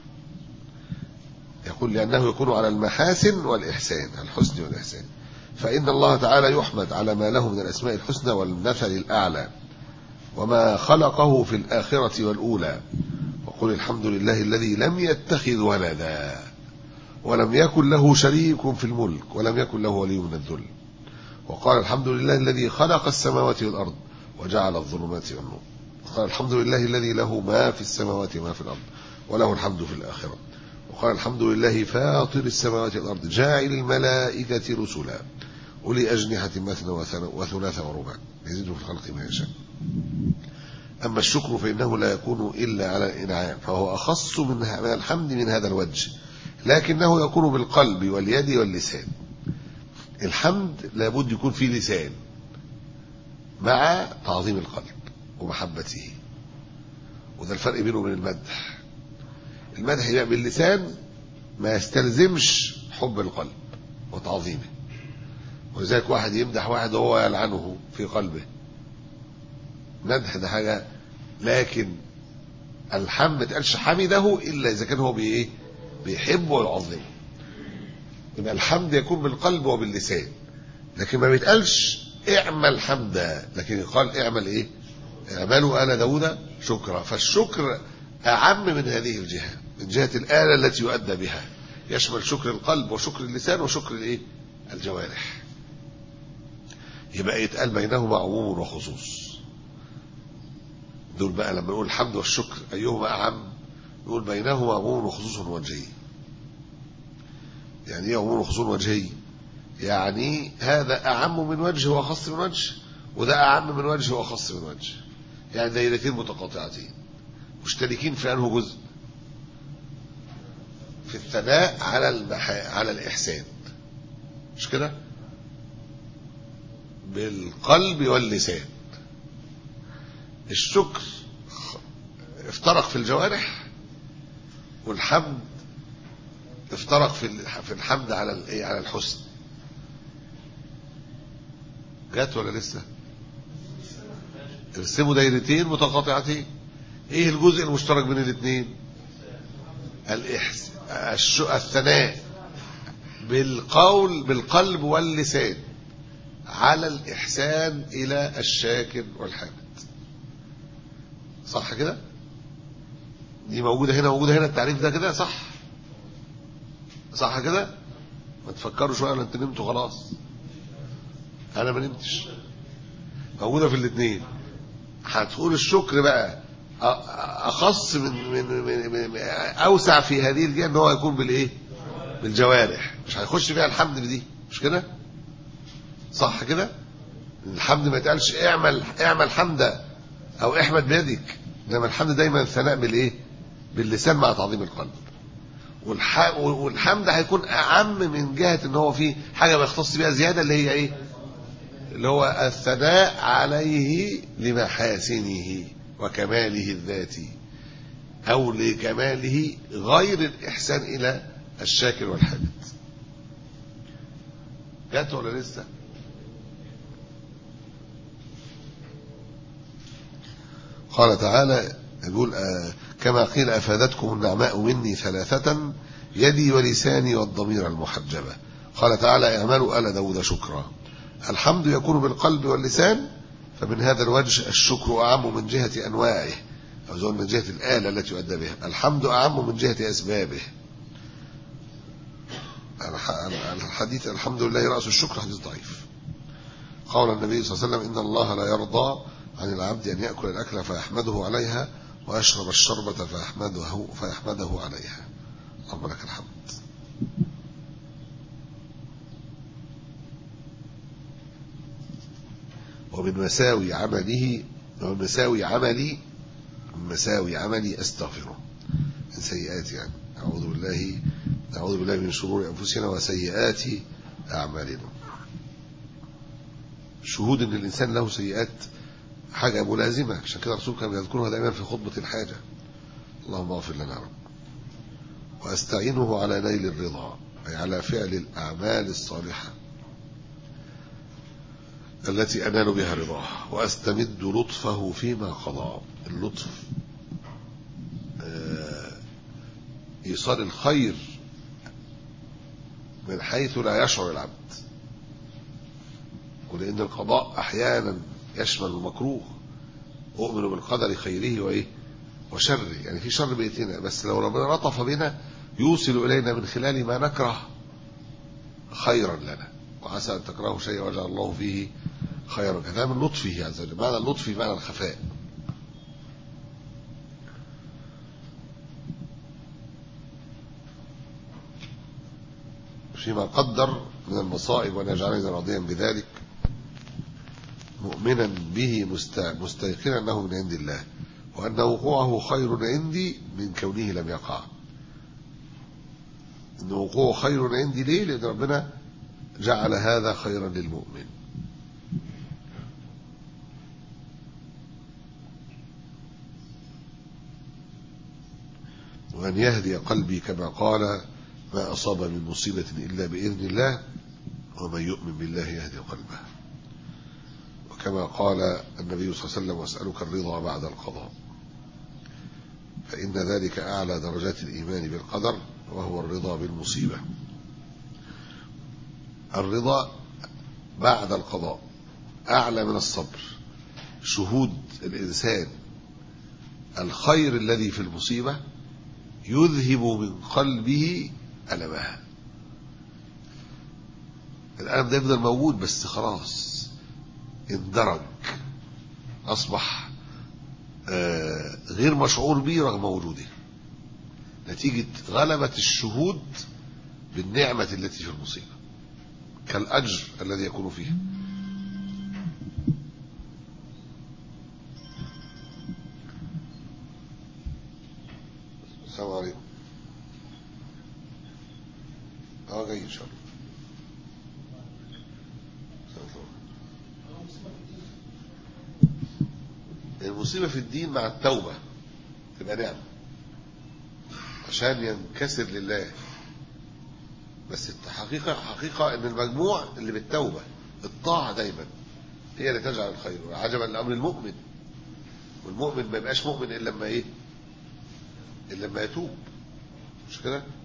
A: يقول لأنه يكون على المحاسن والإحسان الحسن والإحسان فإن الله تعالى يحمد على ما له من الأسماء الحسنى والمثل الأعلى وما خلقه في الآخرة والأولى وقل الحمد لله الذي لم يتخذ ولدا ولم يكن له شريك في الملك ولم يكن له ولي من الذل وقال الحمد لله الذي خلق السماوات والأرض وجعل الظلمات والنور وقال الحمد لله الذي له ما في السماوات وما في الأرض وله الحمد في الآخرة وقال الحمد لله فاطر السماوات والأرض جاعل الملائكة رسلا أولي أجنحة مثنى وثلاث ورباع يزيد في الخلق ما يشاء أما الشكر فإنه لا يكون إلا على الإنعام فهو أخص من الحمد من هذا الوجه لكنه يكون بالقلب واليد واللسان الحمد لابد يكون فيه لسان مع تعظيم القلب ومحبته وده الفرق بينه وبين المدح المدح يبقى باللسان ما يستلزمش حب القلب وتعظيمه ولذلك واحد يمدح واحد وهو يلعنه في قلبه مدح ده حاجة لكن الحمد ما تقالش حمده إلا إذا كان هو بإيه بيحبه ويعظمه يبقى الحمد يكون بالقلب وباللسان لكن ما بيتقالش اعمل حمدا لكن يقال اعمل ايه اعملوا آل داود شكرا فالشكر أعم من هذه الجهة من جهة الآلة التي يؤدى بها يشمل شكر القلب وشكر اللسان وشكر الايه الجوارح يبقى يتقال بينهما عموم وخصوص دول بقى لما نقول الحمد والشكر أيهما أعم نقول بينهما عموم وخصوص وجهي يعني ايه عموم وخصوص وجهي يعني هذا أعم من وجه وأخص من وجه وده أعم من وجه وأخص من وجه يعني دايرتين متقاطعتين مشتركين في أنه جزء في الثناء على المحا... على الإحسان مش كده بالقلب واللسان الشكر افترق في الجوارح والحمد افترق في في الحمد على الايه على الحسن جت ولا لسه ارسموا دايرتين متقاطعتين ايه الجزء المشترك بين الاثنين الاحس الش... الثناء بالقول بالقلب واللسان على الإحسان إلى الشاكر والحامد صح كده دي موجودة هنا موجودة هنا التعريف ده كده صح صح كده ما تفكروا شوية ولا انت نمتوا خلاص انا ما نمتش موجودة في الاثنين هتقول الشكر بقى اخص من, من, من, من اوسع في هذه الجهه ان هو يكون بالايه بالجوارح مش هيخش فيها الحمد بدي مش كده صح كده الحمد ما يتقالش اعمل اعمل حمدا او احمد بيدك انما الحمد دايما ثناء بالايه باللسان مع تعظيم القلب والح... والحمد هيكون اعم من جهه ان هو في حاجه بيختص بيها زياده اللي هي ايه اللي هو الثناء عليه لمحاسنه وكماله الذاتي او لكماله غير الاحسان الى الشاكر والحامد جت ولا لسه قال تعالى يقول آه كما قيل أفادتكم النعماء مني ثلاثة يدي ولساني والضمير المحجبة قال تعالى اعملوا آل داود شكرا الحمد يكون بالقلب واللسان فمن هذا الوجه الشكر أعم من جهة أنواعه أو زون من جهة الآلة التي يؤدى بها الحمد أعم من جهة أسبابه الحديث الحمد لله رأس الشكر حديث ضعيف قال النبي صلى الله عليه وسلم إن الله لا يرضى عن العبد أن يأكل الأكل فيحمده عليها ويشرب الشربة فيحمده, فيحمده عليها اللهم لك الحمد ومن مساوي عمله ومن مساوي عملي من مساوي عملي أستغفره من سيئات يعني أعوذ بالله نعوذ بالله من شرور أنفسنا وسيئات أعمالنا شهود أن الإنسان له سيئات حاجة ملازمة عشان كده الرسول كان يذكرها دائما في خطبة الحاجة اللهم اغفر لنا رب وأستعينه على نيل الرضا أي على فعل الأعمال الصالحة التي أنال بها رضاه وأستمد لطفه فيما قضى اللطف إيصال الخير من حيث لا يشعر العبد ولأن القضاء أحيانا يشمل المكروه أؤمن بالقدر خيره وإيه وشره يعني في شر بيتنا بس لو ربنا لطف بنا يوصل إلينا من خلال ما نكره خيرا لنا وعسى أن تكرهوا شيئا ويجعل الله فيه خيرا كذا من لطفه عز وجل معنى اللطف معنى الخفاء فيما قدر من المصائب وأن يجعلنا راضيا بذلك مؤمنا به مستيقنا أنه من عند الله وأن وقوعه خير عندي من كونه لم يقع أن وقوعه خير عندي ليه لأن ربنا جعل هذا خيرا للمؤمن وأن يهدي قلبي كما قال ما أصاب من مصيبة إلا بإذن الله ومن يؤمن بالله يهدي قلبه وكما قال النبي صلى الله عليه وسلم واسألك الرضا بعد القضاء فإن ذلك أعلى درجات الإيمان بالقدر وهو الرضا بالمصيبة الرضا بعد القضاء أعلى من الصبر شهود الإنسان الخير الذي في المصيبة يذهب من قلبه ألمها الألم ده يفضل موجود بس خلاص اندرج أصبح غير مشعور به رغم وجوده نتيجة غلبة الشهود بالنعمة التي في المصيبة كالأجر الذي يكون فيها السلام عليكم اه جاي ان شاء الله المصيبة في الدين مع التوبة تبقى نعمة عشان ينكسر لله بس الحقيقة حقيقة ان المجموع اللي بالتوبة الطاعة دايما هي اللي تجعل الخير عجبا لأمر المؤمن والمؤمن ما يبقاش مؤمن إلا لما إيه إلا لما يتوب مش كده